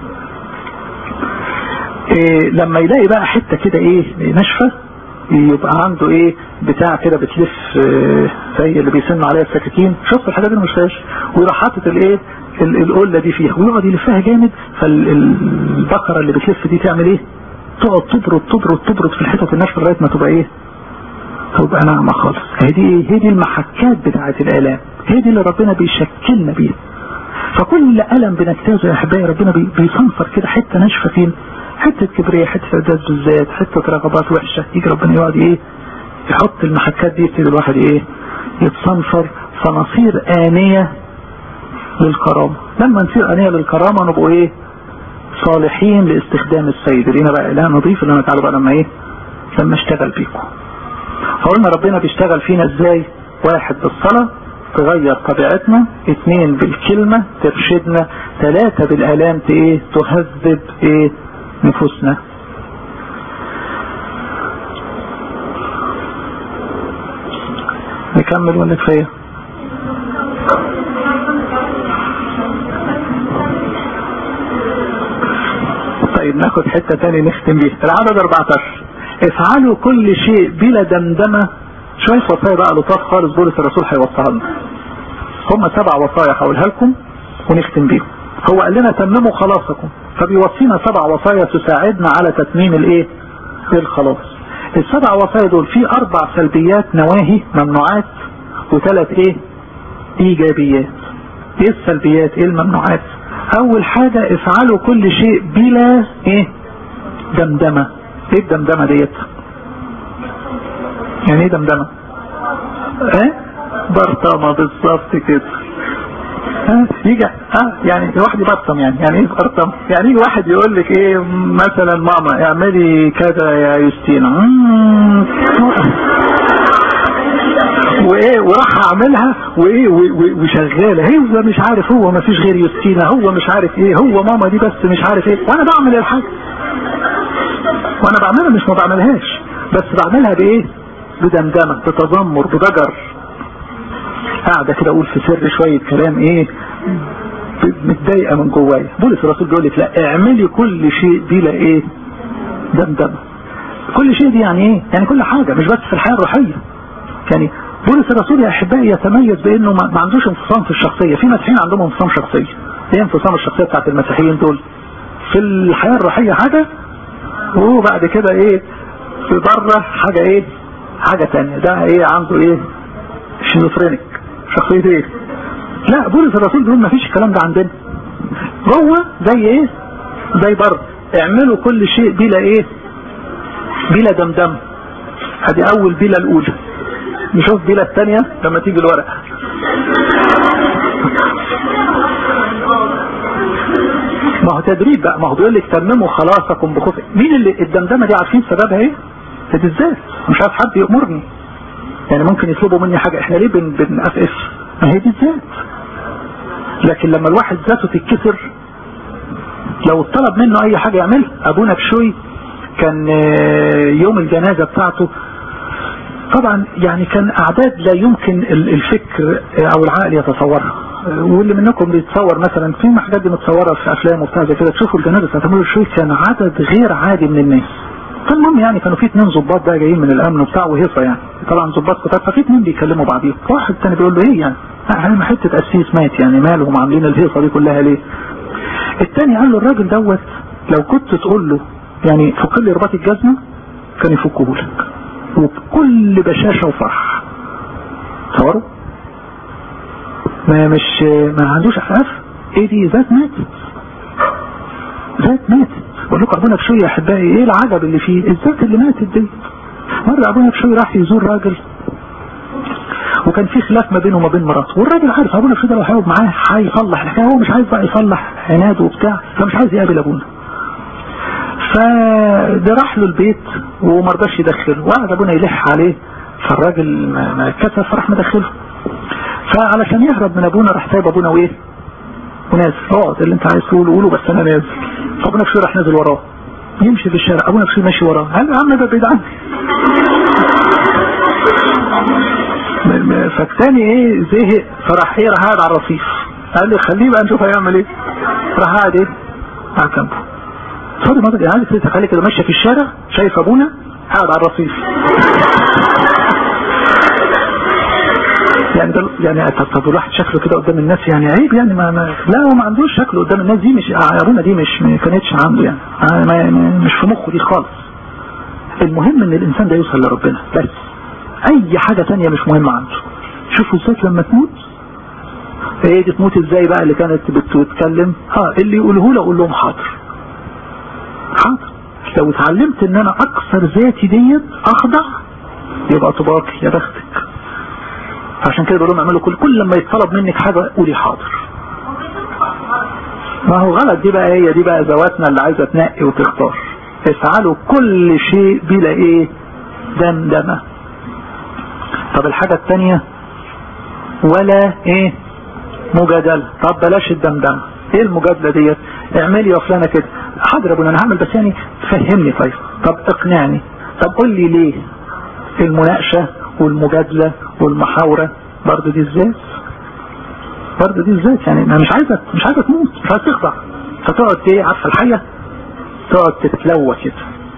إيه لما يلاقي بقى حتة كده ايه ناشفة يبقى عنده ايه بتاع كده بتلف إيه زي اللي بيسنوا عليها السكاكين شفت الحاجات دي مش فيهاش ويروح حاطط الايه القله دي فيها ويقعد يلفها جامد فالبقره اللي بتلف دي تعمل ايه تقعد تبرد تبرد تبرد في الحتت الناشفه لغايه ما تبقى ايه تبقى ناعمه خالص هي دي ايه هي دي المحكات بتاعه الالام هي دي اللي ربنا بيشكلنا بيها فكل ألم بنجتازه يا أحبائي ربنا بيصنفر كده حتة ناشفة فين حتة كبرية حتة إعداد بالذات حتة رغبات وحشة يجي ربنا يقعد إيه يحط المحكات دي يبتدي الواحد إيه يتصنفر فنصير آنية للكرامة لما نصير آنية للكرامة نبقوا إيه صالحين لاستخدام السيد لينا بقى إله نضيف اللي أنا تعالوا بقى لما إيه لما اشتغل بيكم فقلنا ربنا بيشتغل فينا إزاي واحد بالصلاة تغير طبيعتنا اثنين بالكلمة ترشدنا ثلاثة بالالام ايه تهذب ايه نفوسنا نكمل ولا كفاية طيب ناخد حتة تاني نختم بيها العدد 14 افعلوا كل شيء بلا دمدمة شوية وصايا بقى لطاف خالص بولس الرسول هيوصيها لنا هم سبع وصايا هقولها لكم ونختم بيهم هو قال لنا تمموا خلاصكم فبيوصينا سبع وصايا تساعدنا على تتميم الايه الخلاص السبع وصايا دول في اربع سلبيات نواهي ممنوعات وثلاث ايه ايجابيات ايه السلبيات ايه الممنوعات اول حاجة افعلوا كل شيء بلا ايه دمدمة ايه الدمدمة ديت يعني ايه دمدمة ايه برطمة بالظبط كده ها يجي ها يعني واحد يبرطم يعني يعني ايه برطم يعني يجي واحد يقول لك ايه مثلا ماما اعملي كذا يا يوستينا وايه وراح اعملها وايه وشغاله هو مش عارف هو ما فيش غير يوستينا هو مش عارف ايه هو ماما دي بس مش عارف ايه وانا بعمل الحاجه وانا بعملها مش ما بعملهاش بس بعملها بايه بدمدمه بتذمر بضجر قاعدة كده اقول في سر شوية كلام ايه متضايقة من جوايا بولس الرسول بيقول لك لا اعملي كل شيء بلا ايه دمدمة كل شيء دي يعني ايه يعني كل حاجة مش بس في الحياة الروحية يعني بولس الرسول يا احبائي يتميز بانه ما عندوش انفصام في الشخصية في مسيحيين عندهم انفصام شخصية ايه انفصام الشخصية بتاعت المسيحيين دول في الحياة الروحية حاجة وبعد كده ايه في بره حاجة ايه حاجة تانية ده ايه عنده ايه شيزوفرينيك شخصية ايه لا بولس الرسول بيقول ما فيش الكلام ده عندنا جوه زي ايه زي بره اعملوا كل شيء بلا ايه بلا دمدم ادي اول بلا الاولى نشوف بلا الثانية لما تيجي الورقة ما هو تدريب بقى ما هو بيقول لك تمموا خلاصكم بخوف مين اللي الدمدمه دي عارفين سببها ايه؟ بالذات مش عارف حد يأمرني يعني ممكن يطلبوا مني حاجة احنا ليه بن بنقفقف ما هي دي الذات لكن لما الواحد ذاته تتكسر لو طلب منه اي حاجة يعملها ابونا بشوي كان يوم الجنازة بتاعته طبعا يعني كان اعداد لا يمكن الفكر او العقل يتصورها واللي منكم بيتصور مثلا في حاجات دي متصوره في افلام وبتاع زي كده تشوفوا الجنازه بتاعت ابونا بشوي كان عدد غير عادي من الناس فالمهم يعني كانوا في اثنين ظباط بقى جايين من الامن وبتاع وهيصه يعني طبعا ظباط كتاب ففي اثنين بيكلموا بعضيهم واحد تاني بيقول له ايه يعني احنا حته قسيس مات يعني مالهم عاملين الهيصه دي كلها ليه الثاني قال له الراجل دوت لو كنت تقول له يعني فك لي رباط الجزمه كان يفكه لك وبكل بشاشه وفرح تصوروا ما مش ما عندوش احساس ايه دي ذات ماتت ذات ماتت بقول لكم ابونا بشوي يا احبائي ايه العجب اللي فيه الذات اللي ماتت دي مره ابونا بشوي راح يزور راجل وكان في خلاف ما بينه وما بين مراته والراجل عارف ابونا بشوي ده لو هيقعد معاه هيصلح الحكايه هو مش عايز بقى يصلح عناده وبتاع فمش عايز يقابل ابونا فده راح له البيت وما رضاش يدخله وقعد ابونا يلح عليه فالراجل ما كسف فراح مدخله فعلشان يهرب من ابونا راح سايب ابونا وايه ونازل اقعد اللي انت عايز تقوله قوله بس انا نازل ابونا بشوي راح نازل وراه يمشي في الشارع ابونا بشوي ماشي وراه قال يا عم ده بعيد عني فالتاني ايه زهق فراح ايه راح قاعد على الرصيف قال لي خليه بقى نشوف هيعمل ايه راح قاعد ايه على جنبه صار ما يعني عايز تخلي كده ماشيه في الشارع شايف ابونا قاعد على الرصيف يعني ده يعني طب الواحد شكله كده قدام الناس يعني عيب يعني ما, ما لا هو ما عندوش شكله قدام الناس دي مش ابونا دي مش ما كانتش عنده يعني ما مش في مخه دي خالص المهم ان الانسان ده يوصل لربنا بس اي حاجة تانية مش مهمة عنده شوفوا ازاي لما تموت هي دي تموت ازاي بقى اللي كانت بتتكلم اه اللي يقوله له اقول لهم حاضر حاضر لو اتعلمت ان انا اكثر ذاتي ديت اخضع يبقى طباقي يا بختك عشان كده بقول لهم اعملوا كل كل لما يطلب منك حاجة قولي حاضر ما هو غلط دي بقى هي دي بقى ذواتنا اللي عايزة تنقي وتختار افعلوا كل شيء بلا ايه دمدمة طب الحاجة التانية ولا ايه مجادلة طب بلاش الدمدمة ايه المجادلة ديت اعملي يا فلانة كده حاضر يا ابونا انا هعمل بس يعني فهمني طيب طب اقنعني طب قول لي ليه المناقشة والمجادلة والمحاورة برضه دي ازاي برضه دي ازاي يعني انا مش عايزة مش عايزة تموت مش عايزة تخضع فتقعد ايه عارفة الحية تقعد تتلوى كده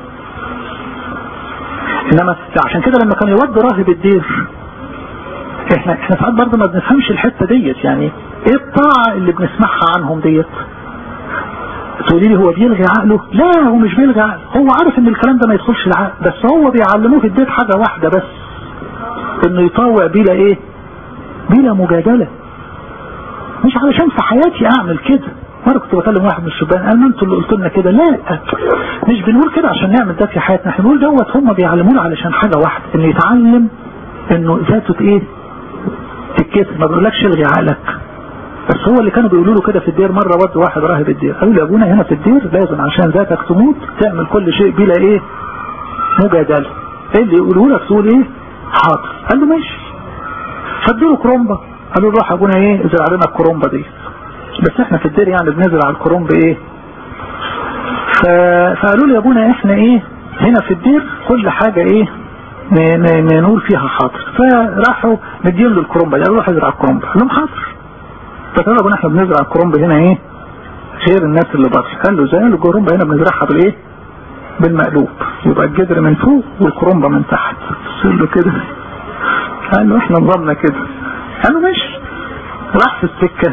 انما عشان كده لما كان يود راهب الدير احنا احنا ساعات برضه ما بنفهمش الحته ديت يعني ايه الطاعه اللي بنسمعها عنهم ديت تقولي لي هو بيلغي عقله لا هو مش بيلغي عقله هو عارف ان الكلام ده ما يدخلش العقل بس هو بيعلموه في الديت حاجه واحده بس انه يطوع بلا ايه بلا مجادله مش علشان في حياتي اعمل كده مرة كنت بكلم واحد من الشبان قال ما انتوا اللي قلت لنا كده لا مش بنقول كده عشان نعمل ده في حياتنا احنا بنقول دوت هم بيعلمونا علشان حاجة واحدة انه يتعلم انه ذاته ايه تتكسر ما بيقولكش الغي عقلك بس هو اللي كانوا بيقولوا له كده في الدير مرة ود واحد راهب الدير قالوا له ابونا هنا في الدير لازم عشان ذاتك تموت تعمل كل شيء بلا ايه مجادلة ايه اللي يقولوا لك تقول ايه حاضر قال له ماشي فادوا كرومبا قالوا له روح ابونا ايه ازرع لنا الكرومبا دي بس احنا في الدير يعني بنزرع الكرومب ايه فقالوا لي يا ابونا احنا ايه هنا في الدير كل حاجة ايه نقول فيها حاضر فراحوا مدين له الكرومب قالوا روح ازرع الكرومب قال لهم حاضر فقالوا ابونا احنا بنزرع الكرومب هنا ايه غير الناس اللي بره قال له زي الكرومب هنا بنزرعها بالايه بالمقلوب يبقى الجدر من فوق والكرومبة من تحت قال له كده قال له احنا نظامنا كده قال له ماشي راح في السكة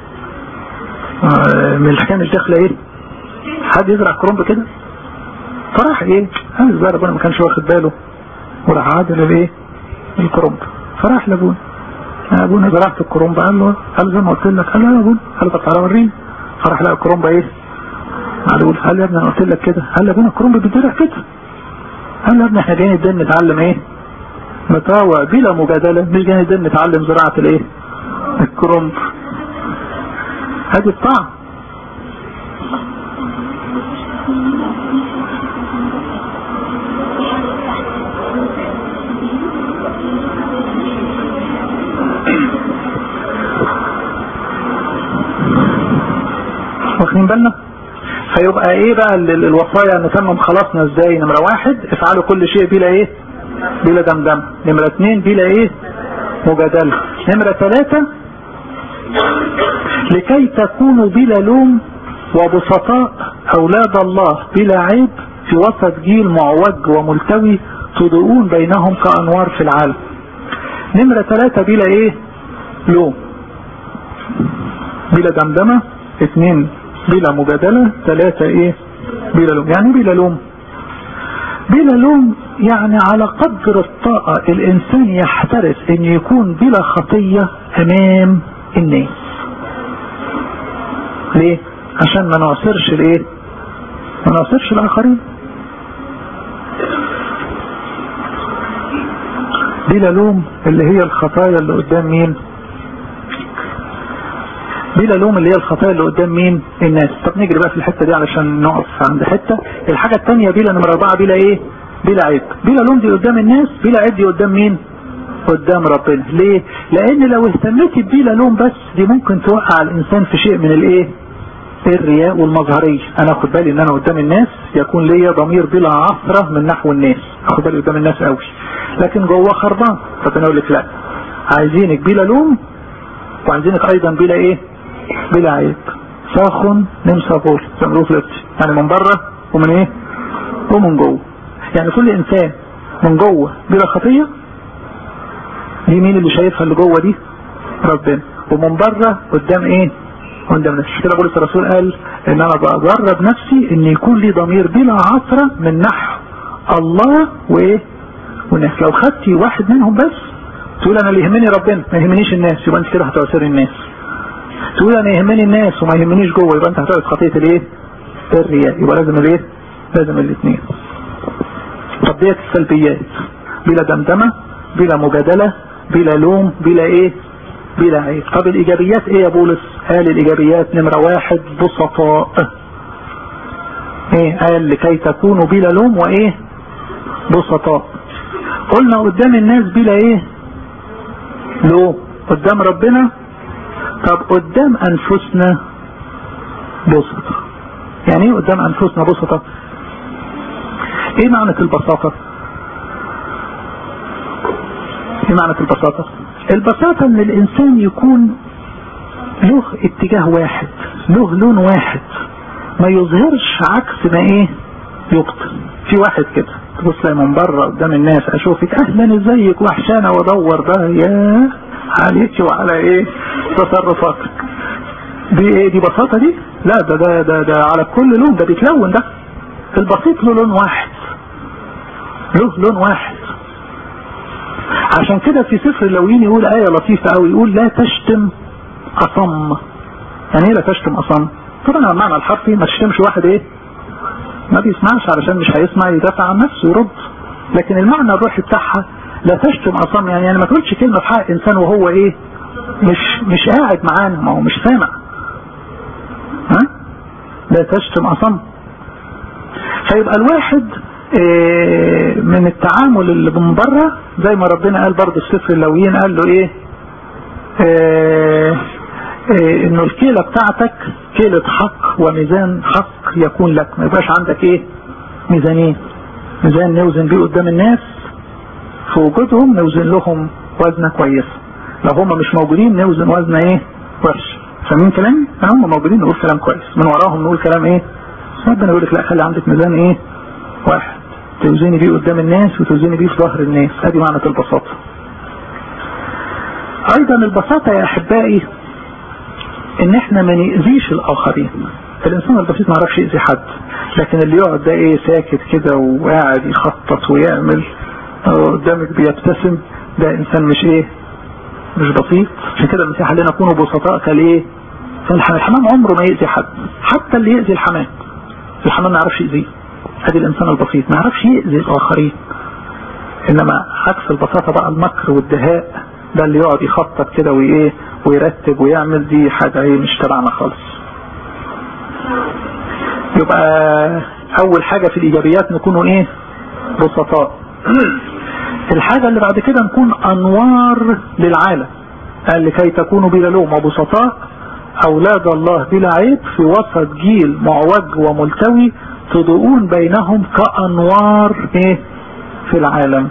من الحكام الداخلة ايه حد يزرع كرومب كده فراح ايه قال الزهر ابونا ما كانش واخد باله وراح عادل الايه الكرومب فراح لابونا يا ابونا زرعت الكرومب قال له قال زي ما قلت لك قال له يا ابونا قال له طب تعالى وريني فراح لقى الكرومب ايه قال قال يا ابني انا قلت لك كده قال يا ابونا الكرومب بيتزرع كده قال يا ابني احنا جايين الدين نتعلم ايه مطاوع بلا مجادلة مش جايين الدين نتعلم زراعة الايه الكرومب هذه الطعم واخدين بالنا فيبقى ايه بقى الوصايا نتمم خلاصنا ازاي نمرة واحد افعلوا كل شيء بلا ايه بلا دمدم نمرة اتنين بلا ايه مجادلة نمرة ثلاثة لكي تكونوا بلا لوم وبسطاء أولاد الله بلا عيب في وسط جيل معوج وملتوي تضيئون بينهم كأنوار في العالم نمرة ثلاثة بلا ايه لوم بلا دمدمة اثنين بلا مجادلة ثلاثة ايه بلا لوم يعني بلا لوم بلا لوم يعني على قدر الطاقة الانسان يحترس ان يكون بلا خطية امام الناس ليه عشان ما نعصرش الايه ما نعصرش الاخرين بلا لوم اللي هي الخطايا اللي قدام مين بلا لوم اللي هي الخطايا اللي قدام مين الناس طب نجري بقى في الحتة دي علشان نقف عند حتة الحاجة التانية بلا نمرة اربعة بلا ايه بلا عيب بلا لوم دي قدام الناس بلا عيب دي قدام مين قدام ربنا ليه لان لو اهتميت بلا لوم بس دي ممكن توقع الانسان في شيء من الايه الرياء والمظهرية انا اخد بالي ان انا قدام الناس يكون ليا ضمير بلا عثرة من نحو الناس اخد بالي قدام الناس قوي لكن جوه خربان ربنا يقول لك لا عايزينك بلا لوم وعايزينك ايضا بلا ايه بلا عيب ساخن نمسى بول زي ما يعني من بره ومن ايه ومن جوه يعني كل انسان من جوه بلا خطية دي مين اللي شايفها اللي جوه دي ربنا ومن بره قدام ايه قدام نفسي كده بولس الرسول قال ان انا بجرب نفسي ان يكون لي ضمير بلا عثرة من نحو الله وايه والناس لو خدتي واحد منهم بس تقول انا اللي يهمني ربنا ما يهمنيش الناس يبقى انت كده هتعسري الناس تقول انا يهمني الناس وما يهمنيش جوه يبقى انت هتعرف خطيه الايه الرياء يبقى لازم الايه لازم الاثنين طب ديت السلبيات بلا دمدمه بلا مجادله بلا لوم بلا ايه بلا عيب طب الايجابيات ايه يا بولس قال الايجابيات نمره واحد بسطاء ايه قال لكي تكونوا بلا لوم وايه بسطاء قلنا قدام الناس بلا ايه لوم قدام ربنا طب قدام انفسنا بسطة يعني ايه قدام انفسنا بسطة ايه معنى البساطة ايه معنى البساطة البساطة ان الانسان يكون له اتجاه واحد له لون واحد ما يظهرش عكس ما ايه يبطل في واحد كده تبص لي من بره قدام الناس اشوفك اهلا ازيك وحشانه وادور بقى يا عليك وعلى ايه تصرفاتك دي ايه دي بساطه دي لا ده ده ده, ده على كل لون ده بيتلون ده البسيط له لون واحد له لون واحد عشان كده في سفر اللويين يقول آية لطيفة قوي يقول لا تشتم أصم يعني ايه لا تشتم أصم طبعا المعنى الحرفي ما تشتمش واحد ايه ما بيسمعش علشان مش هيسمع يدافع عن نفسه يرد لكن المعنى الروحي بتاعها لا تشتم أصم يعني, يعني ما تقولش كلمة في حق إنسان وهو ايه مش مش قاعد معانا ما هو مش سامع ها لا تشتم أصم فيبقى الواحد إيه من التعامل اللي من بره زي ما ربنا قال برضه في سفر اللويين قال له ايه, إيه, إيه انه الكيلة بتاعتك كيلة حق وميزان حق يكون لك ما يبقاش عندك ايه ميزانين ميزان نوزن بيه قدام الناس في وجودهم نوزن لهم وزنة كويسة لو هم مش موجودين نوزن وزنة ايه وحش فاهمين كلامي؟ هم موجودين نقول كلام كويس من وراهم نقول كلام ايه ربنا يقول لك لا خلي عندك ميزان ايه واحد توزني بيه قدام الناس وتوزني بيه في ظهر الناس ادي معنى البساطة ايضا البساطة يا احبائي ان احنا ما نأذيش الاخرين الانسان البسيط ما يعرفش يأذي حد لكن اللي يقعد ده ايه ساكت كده وقاعد يخطط ويعمل قدامك بيبتسم ده انسان مش ايه مش بسيط عشان كده المسيح قال لنا كونوا بسطاء كالايه فالحمام الحمام عمره ما يأذي حد حتى اللي يأذي الحمام الحمام ما يعرفش يأذيه ادي الانسان البسيط ما يعرفش يأذي الاخرين انما عكس البساطة بقى المكر والدهاء ده اللي يقعد يخطط كده وايه ويرتب ويعمل دي حاجة ايه مش تبعنا خالص يبقى اول حاجة في الايجابيات نكونوا ايه بسطاء الحاجة اللي بعد كده نكون انوار للعالم قال لكي تكونوا بلا لوم وبسطاء اولاد الله بلا عيب في وسط جيل معوج وملتوي تضوءون بينهم كأنوار ايه في العالم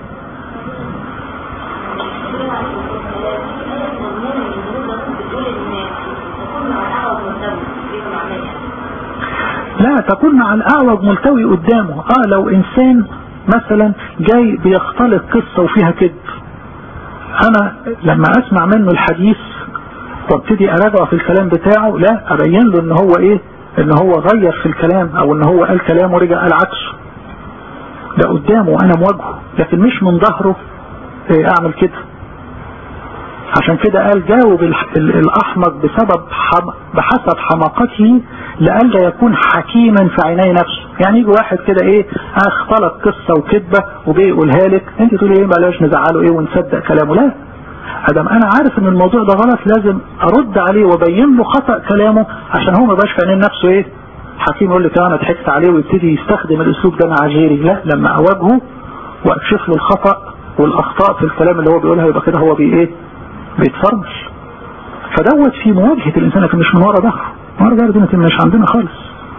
لا تكون مع الأعوج ملتوي قدامه اه لو انسان مثلا جاي بيختلط قصة وفيها كذب انا لما اسمع منه الحديث وابتدي اراجعه في الكلام بتاعه لا ابين له ان هو ايه ان هو غير في الكلام او ان هو قال كلام ورجع قال عكسه ده قدامه انا مواجهه لكن مش من ظهره إيه اعمل كده عشان كده قال جاوب الاحمق بسبب حم بحسب حماقته لئلا يكون حكيما في عيني نفسه يعني يجي واحد كده ايه اختلط قصة وكذبة وبيقولها لك انت تقولي ايه بلاش نزعله ايه ونصدق كلامه لا ادم انا عارف ان الموضوع ده غلط لازم ارد عليه وابين له خطأ كلامه عشان هو ما يبقاش في عينين نفسه ايه حكيم يقول لك انا ضحكت عليه ويبتدي يستخدم الاسلوب ده مع غيري لا لما اواجهه واكشف له الخطأ والاخطاء في الكلام اللي هو بيقولها يبقى كده هو بي ايه بيتفرمش فدوت في مواجهة الانسان لكن مش من ورا ظهره ورا ظهره دي مش عندنا خالص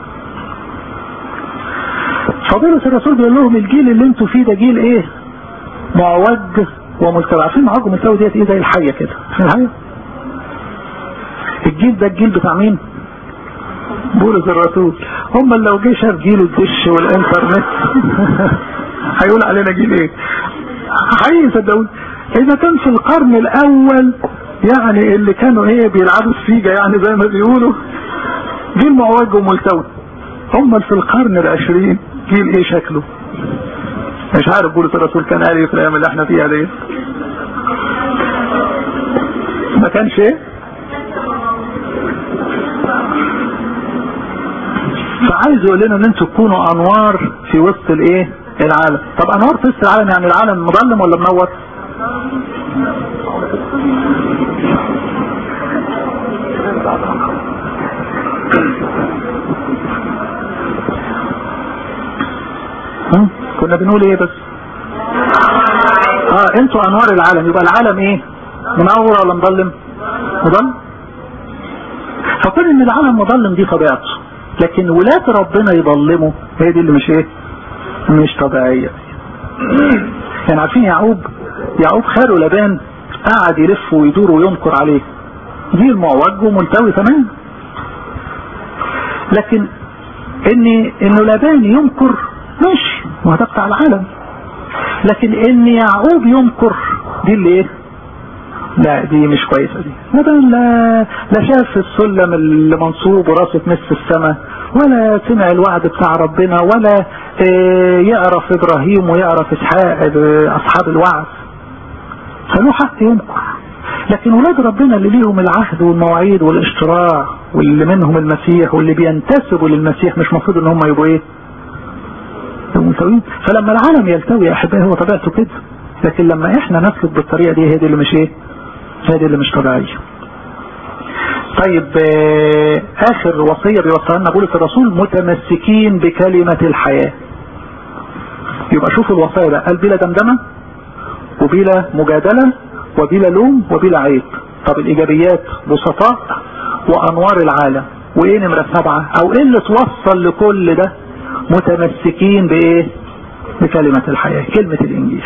فضيلة الرسول بيقول لهم الجيل اللي انتوا فيه ده جيل ايه معوج وملتوى عارفين معوج وملتوى ديت ايه زي الحية كده عارفين الحية الجيل ده الجيل بتاع مين بولس الرسول هم اللي لو جه شاف جيل الدش والانترنت هيقول علينا جيل ايه حقيقي صدقوني اذا كان في القرن الاول يعني اللي كانوا ايه بيلعبوا السيجا يعني زي ما بيقولوا جيل معوج وملتوي هم في القرن العشرين جيل ايه شكله مش عارف بولس الرسول كان قال ايه في الايام اللي احنا فيها دي ما كانش ايه فعايز يقول لنا ان انتوا تكونوا انوار في وسط الايه العالم طب انوار في وسط العالم يعني العالم مظلم ولا منور كنا بنقول ايه بس اه انتوا انوار العالم يبقى العالم ايه منور ولا مظلم مظلم فكون ان العالم مظلم دي طبيعته لكن ولاد ربنا يظلموا هي دي اللي مش ايه مش طبيعية يعني عارفين يعقوب يعقوب خاله لبان قعد يلف ويدور وينكر عليه جيل معوج وملتوي تمام لكن ان انه لبان ينكر ماشي ما ده بتاع العالم لكن ان يعقوب ينكر دي اللي ايه لا دي مش كويسه دي لبان لا لا شاف السلم اللي منصوب وراسه تمس السماء ولا سمع الوعد بتاع ربنا ولا اه يعرف ابراهيم ويعرف اسحاق اصحاب الوعد فله حق ينكر لكن ولاد ربنا اللي ليهم العهد والمواعيد والاشتراع واللي منهم المسيح واللي بينتسبوا للمسيح مش مفروض ان هم يبقوا ايه متساويين فلما العالم يلتوي يا احبائي هو طبيعته كده لكن لما احنا نسلك بالطريقه دي هي دي اللي مش ايه هي دي اللي مش طبيعيه طيب آه اخر وصيه بيوصلها لنا بولس الرسول متمسكين بكلمه الحياه يبقى شوفوا الوصايا بقى قال بلا دمدمه وبلا مجادله وبلا لوم وبلا عيب طب الايجابيات بسطاء وانوار العالم وايه نمره سبعه او ايه اللي توصل لكل ده متمسكين بايه بكلمة الحياة كلمة الانجيل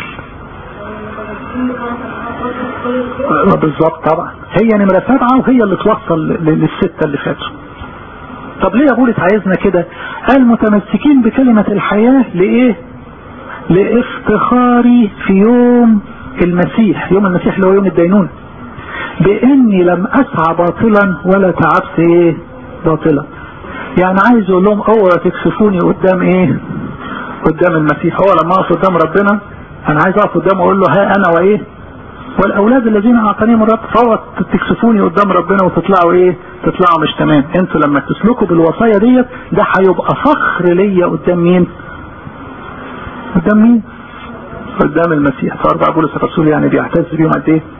بالظبط طبعا هي نمرة سبعة وهي اللي توصل للستة اللي فاتوا طب ليه يا بولس عايزنا كده قال متمسكين بكلمة الحياة لايه لافتخاري في يوم المسيح يوم المسيح اللي هو يوم الدينون باني لم اسعى باطلا ولا تعبت ايه باطلا يعني عايز يقول لهم اوعى تكسفوني قدام ايه قدام المسيح هو لما اقف قدام ربنا انا عايز اقف قدامه اقول له ها انا وايه والاولاد الذين اعطانيهم الرب فهو تكسفوني قدام ربنا وتطلعوا ايه تطلعوا مش تمام انتوا لما تسلكوا بالوصايا ديت ده هيبقى فخر ليا قدام مين قدام مين قدام المسيح فاربع بولس الرسول يعني بيعتز بيهم قد ايه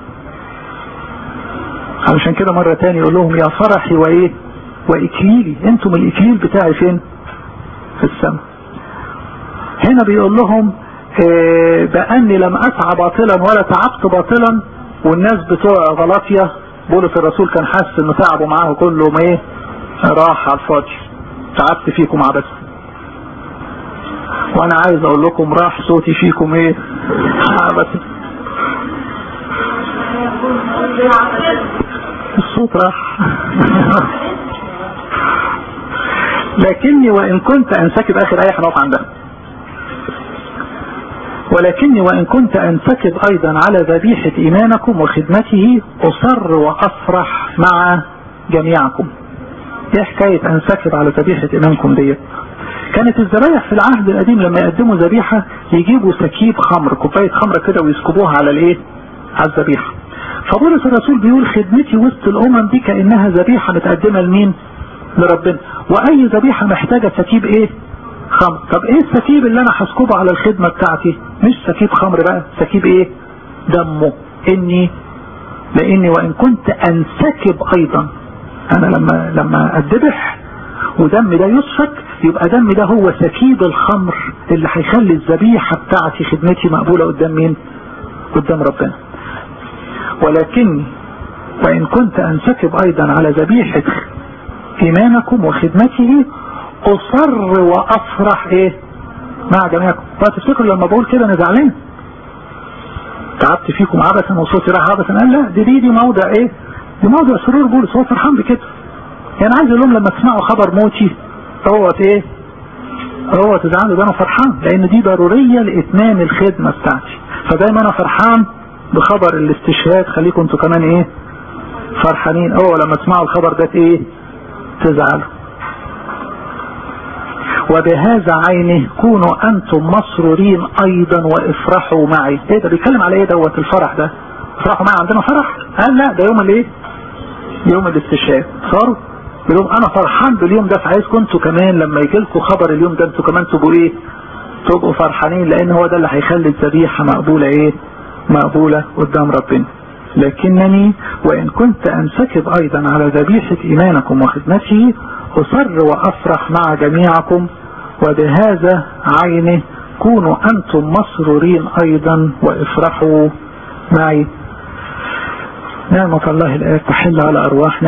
علشان كده مرة تاني يقول لهم يا فرحي وايه واكليلي انتم الاكليل بتاعي فين في السماء هنا بيقول لهم اه باني لم اسعى باطلا ولا تعبت باطلا والناس بتوع غلاطيا بولس الرسول كان حاسس انه تعبوا معاه كلهم ايه راح على الفاضي تعبت فيكم عبثا وانا عايز اقول لكم راح صوتي فيكم ايه عبثا الصوت راح لكني وإن كنت أنسكب آخر آية هنقف عندها ولكني وإن كنت أنسكب أيضا على ذبيحة إيمانكم وخدمته أصر وأفرح مع جميعكم ايه حكاية أنسكب على ذبيحة إيمانكم ديت كانت الذبايح في العهد القديم لما يقدموا ذبيحة يجيبوا سكيب خمر كوباية خمرة كده ويسكبوها على الايه على الذبيحة فبولس الرسول بيقول خدمتي وسط الامم دي كانها ذبيحه متقدمه لمين لربنا واي ذبيحه محتاجه سكيب ايه خمر طب ايه السكيب اللي انا هسكبه على الخدمه بتاعتي مش سكيب خمر بقى سكيب ايه دمه اني لاني وان كنت انسكب ايضا انا لما لما اتذبح ودم ده يسفك يبقى دم ده هو سكيب الخمر اللي هيخلي الذبيحه بتاعتي خدمتي مقبوله قدام مين قدام ربنا ولكني وإن كنت أنسكب أيضا على ذبيحة إيمانكم وخدمته أصر وأفرح إيه مع جميعكم فتفتكروا لما بقول كده أنا زعلان تعبت فيكم عبثا وصوتي راح عبثا قال لا دي دي, دي موضع إيه دي موضع سرور بولس هو فرحان بكده يعني عايز اقول لهم لما تسمعوا خبر موتي هو ايه هو تزعلوا ده انا فرحان لان دي ضرورية لاتمام الخدمة بتاعتي فدايما انا فرحان بخبر الاستشهاد خليكم انتوا كمان ايه فرحانين اول لما تسمعوا الخبر ده ايه تزعلوا وبهذا عينه كونوا انتم مسرورين ايضا وافرحوا معي ايه ده بيتكلم على ايه دوت الفرح ده افرحوا معي عندنا فرح قال لا ده يوم الايه يوم الاستشهاد صاروا يوم انا فرحان باليوم ده فعايزكم انتوا كمان لما يجي لكم خبر اليوم ده انتوا كمان تبقوا ايه تبقوا فرحانين لان هو ده اللي هيخلي الذبيحه مقبوله ايه مقبوله قدام ربنا لكنني وان كنت انسكب ايضا على ذبيحه ايمانكم وخدمته اصر وافرح مع جميعكم وبهذا عينه كونوا انتم مسرورين ايضا وافرحوا معي نعمة الله الآن تحل على أرواحنا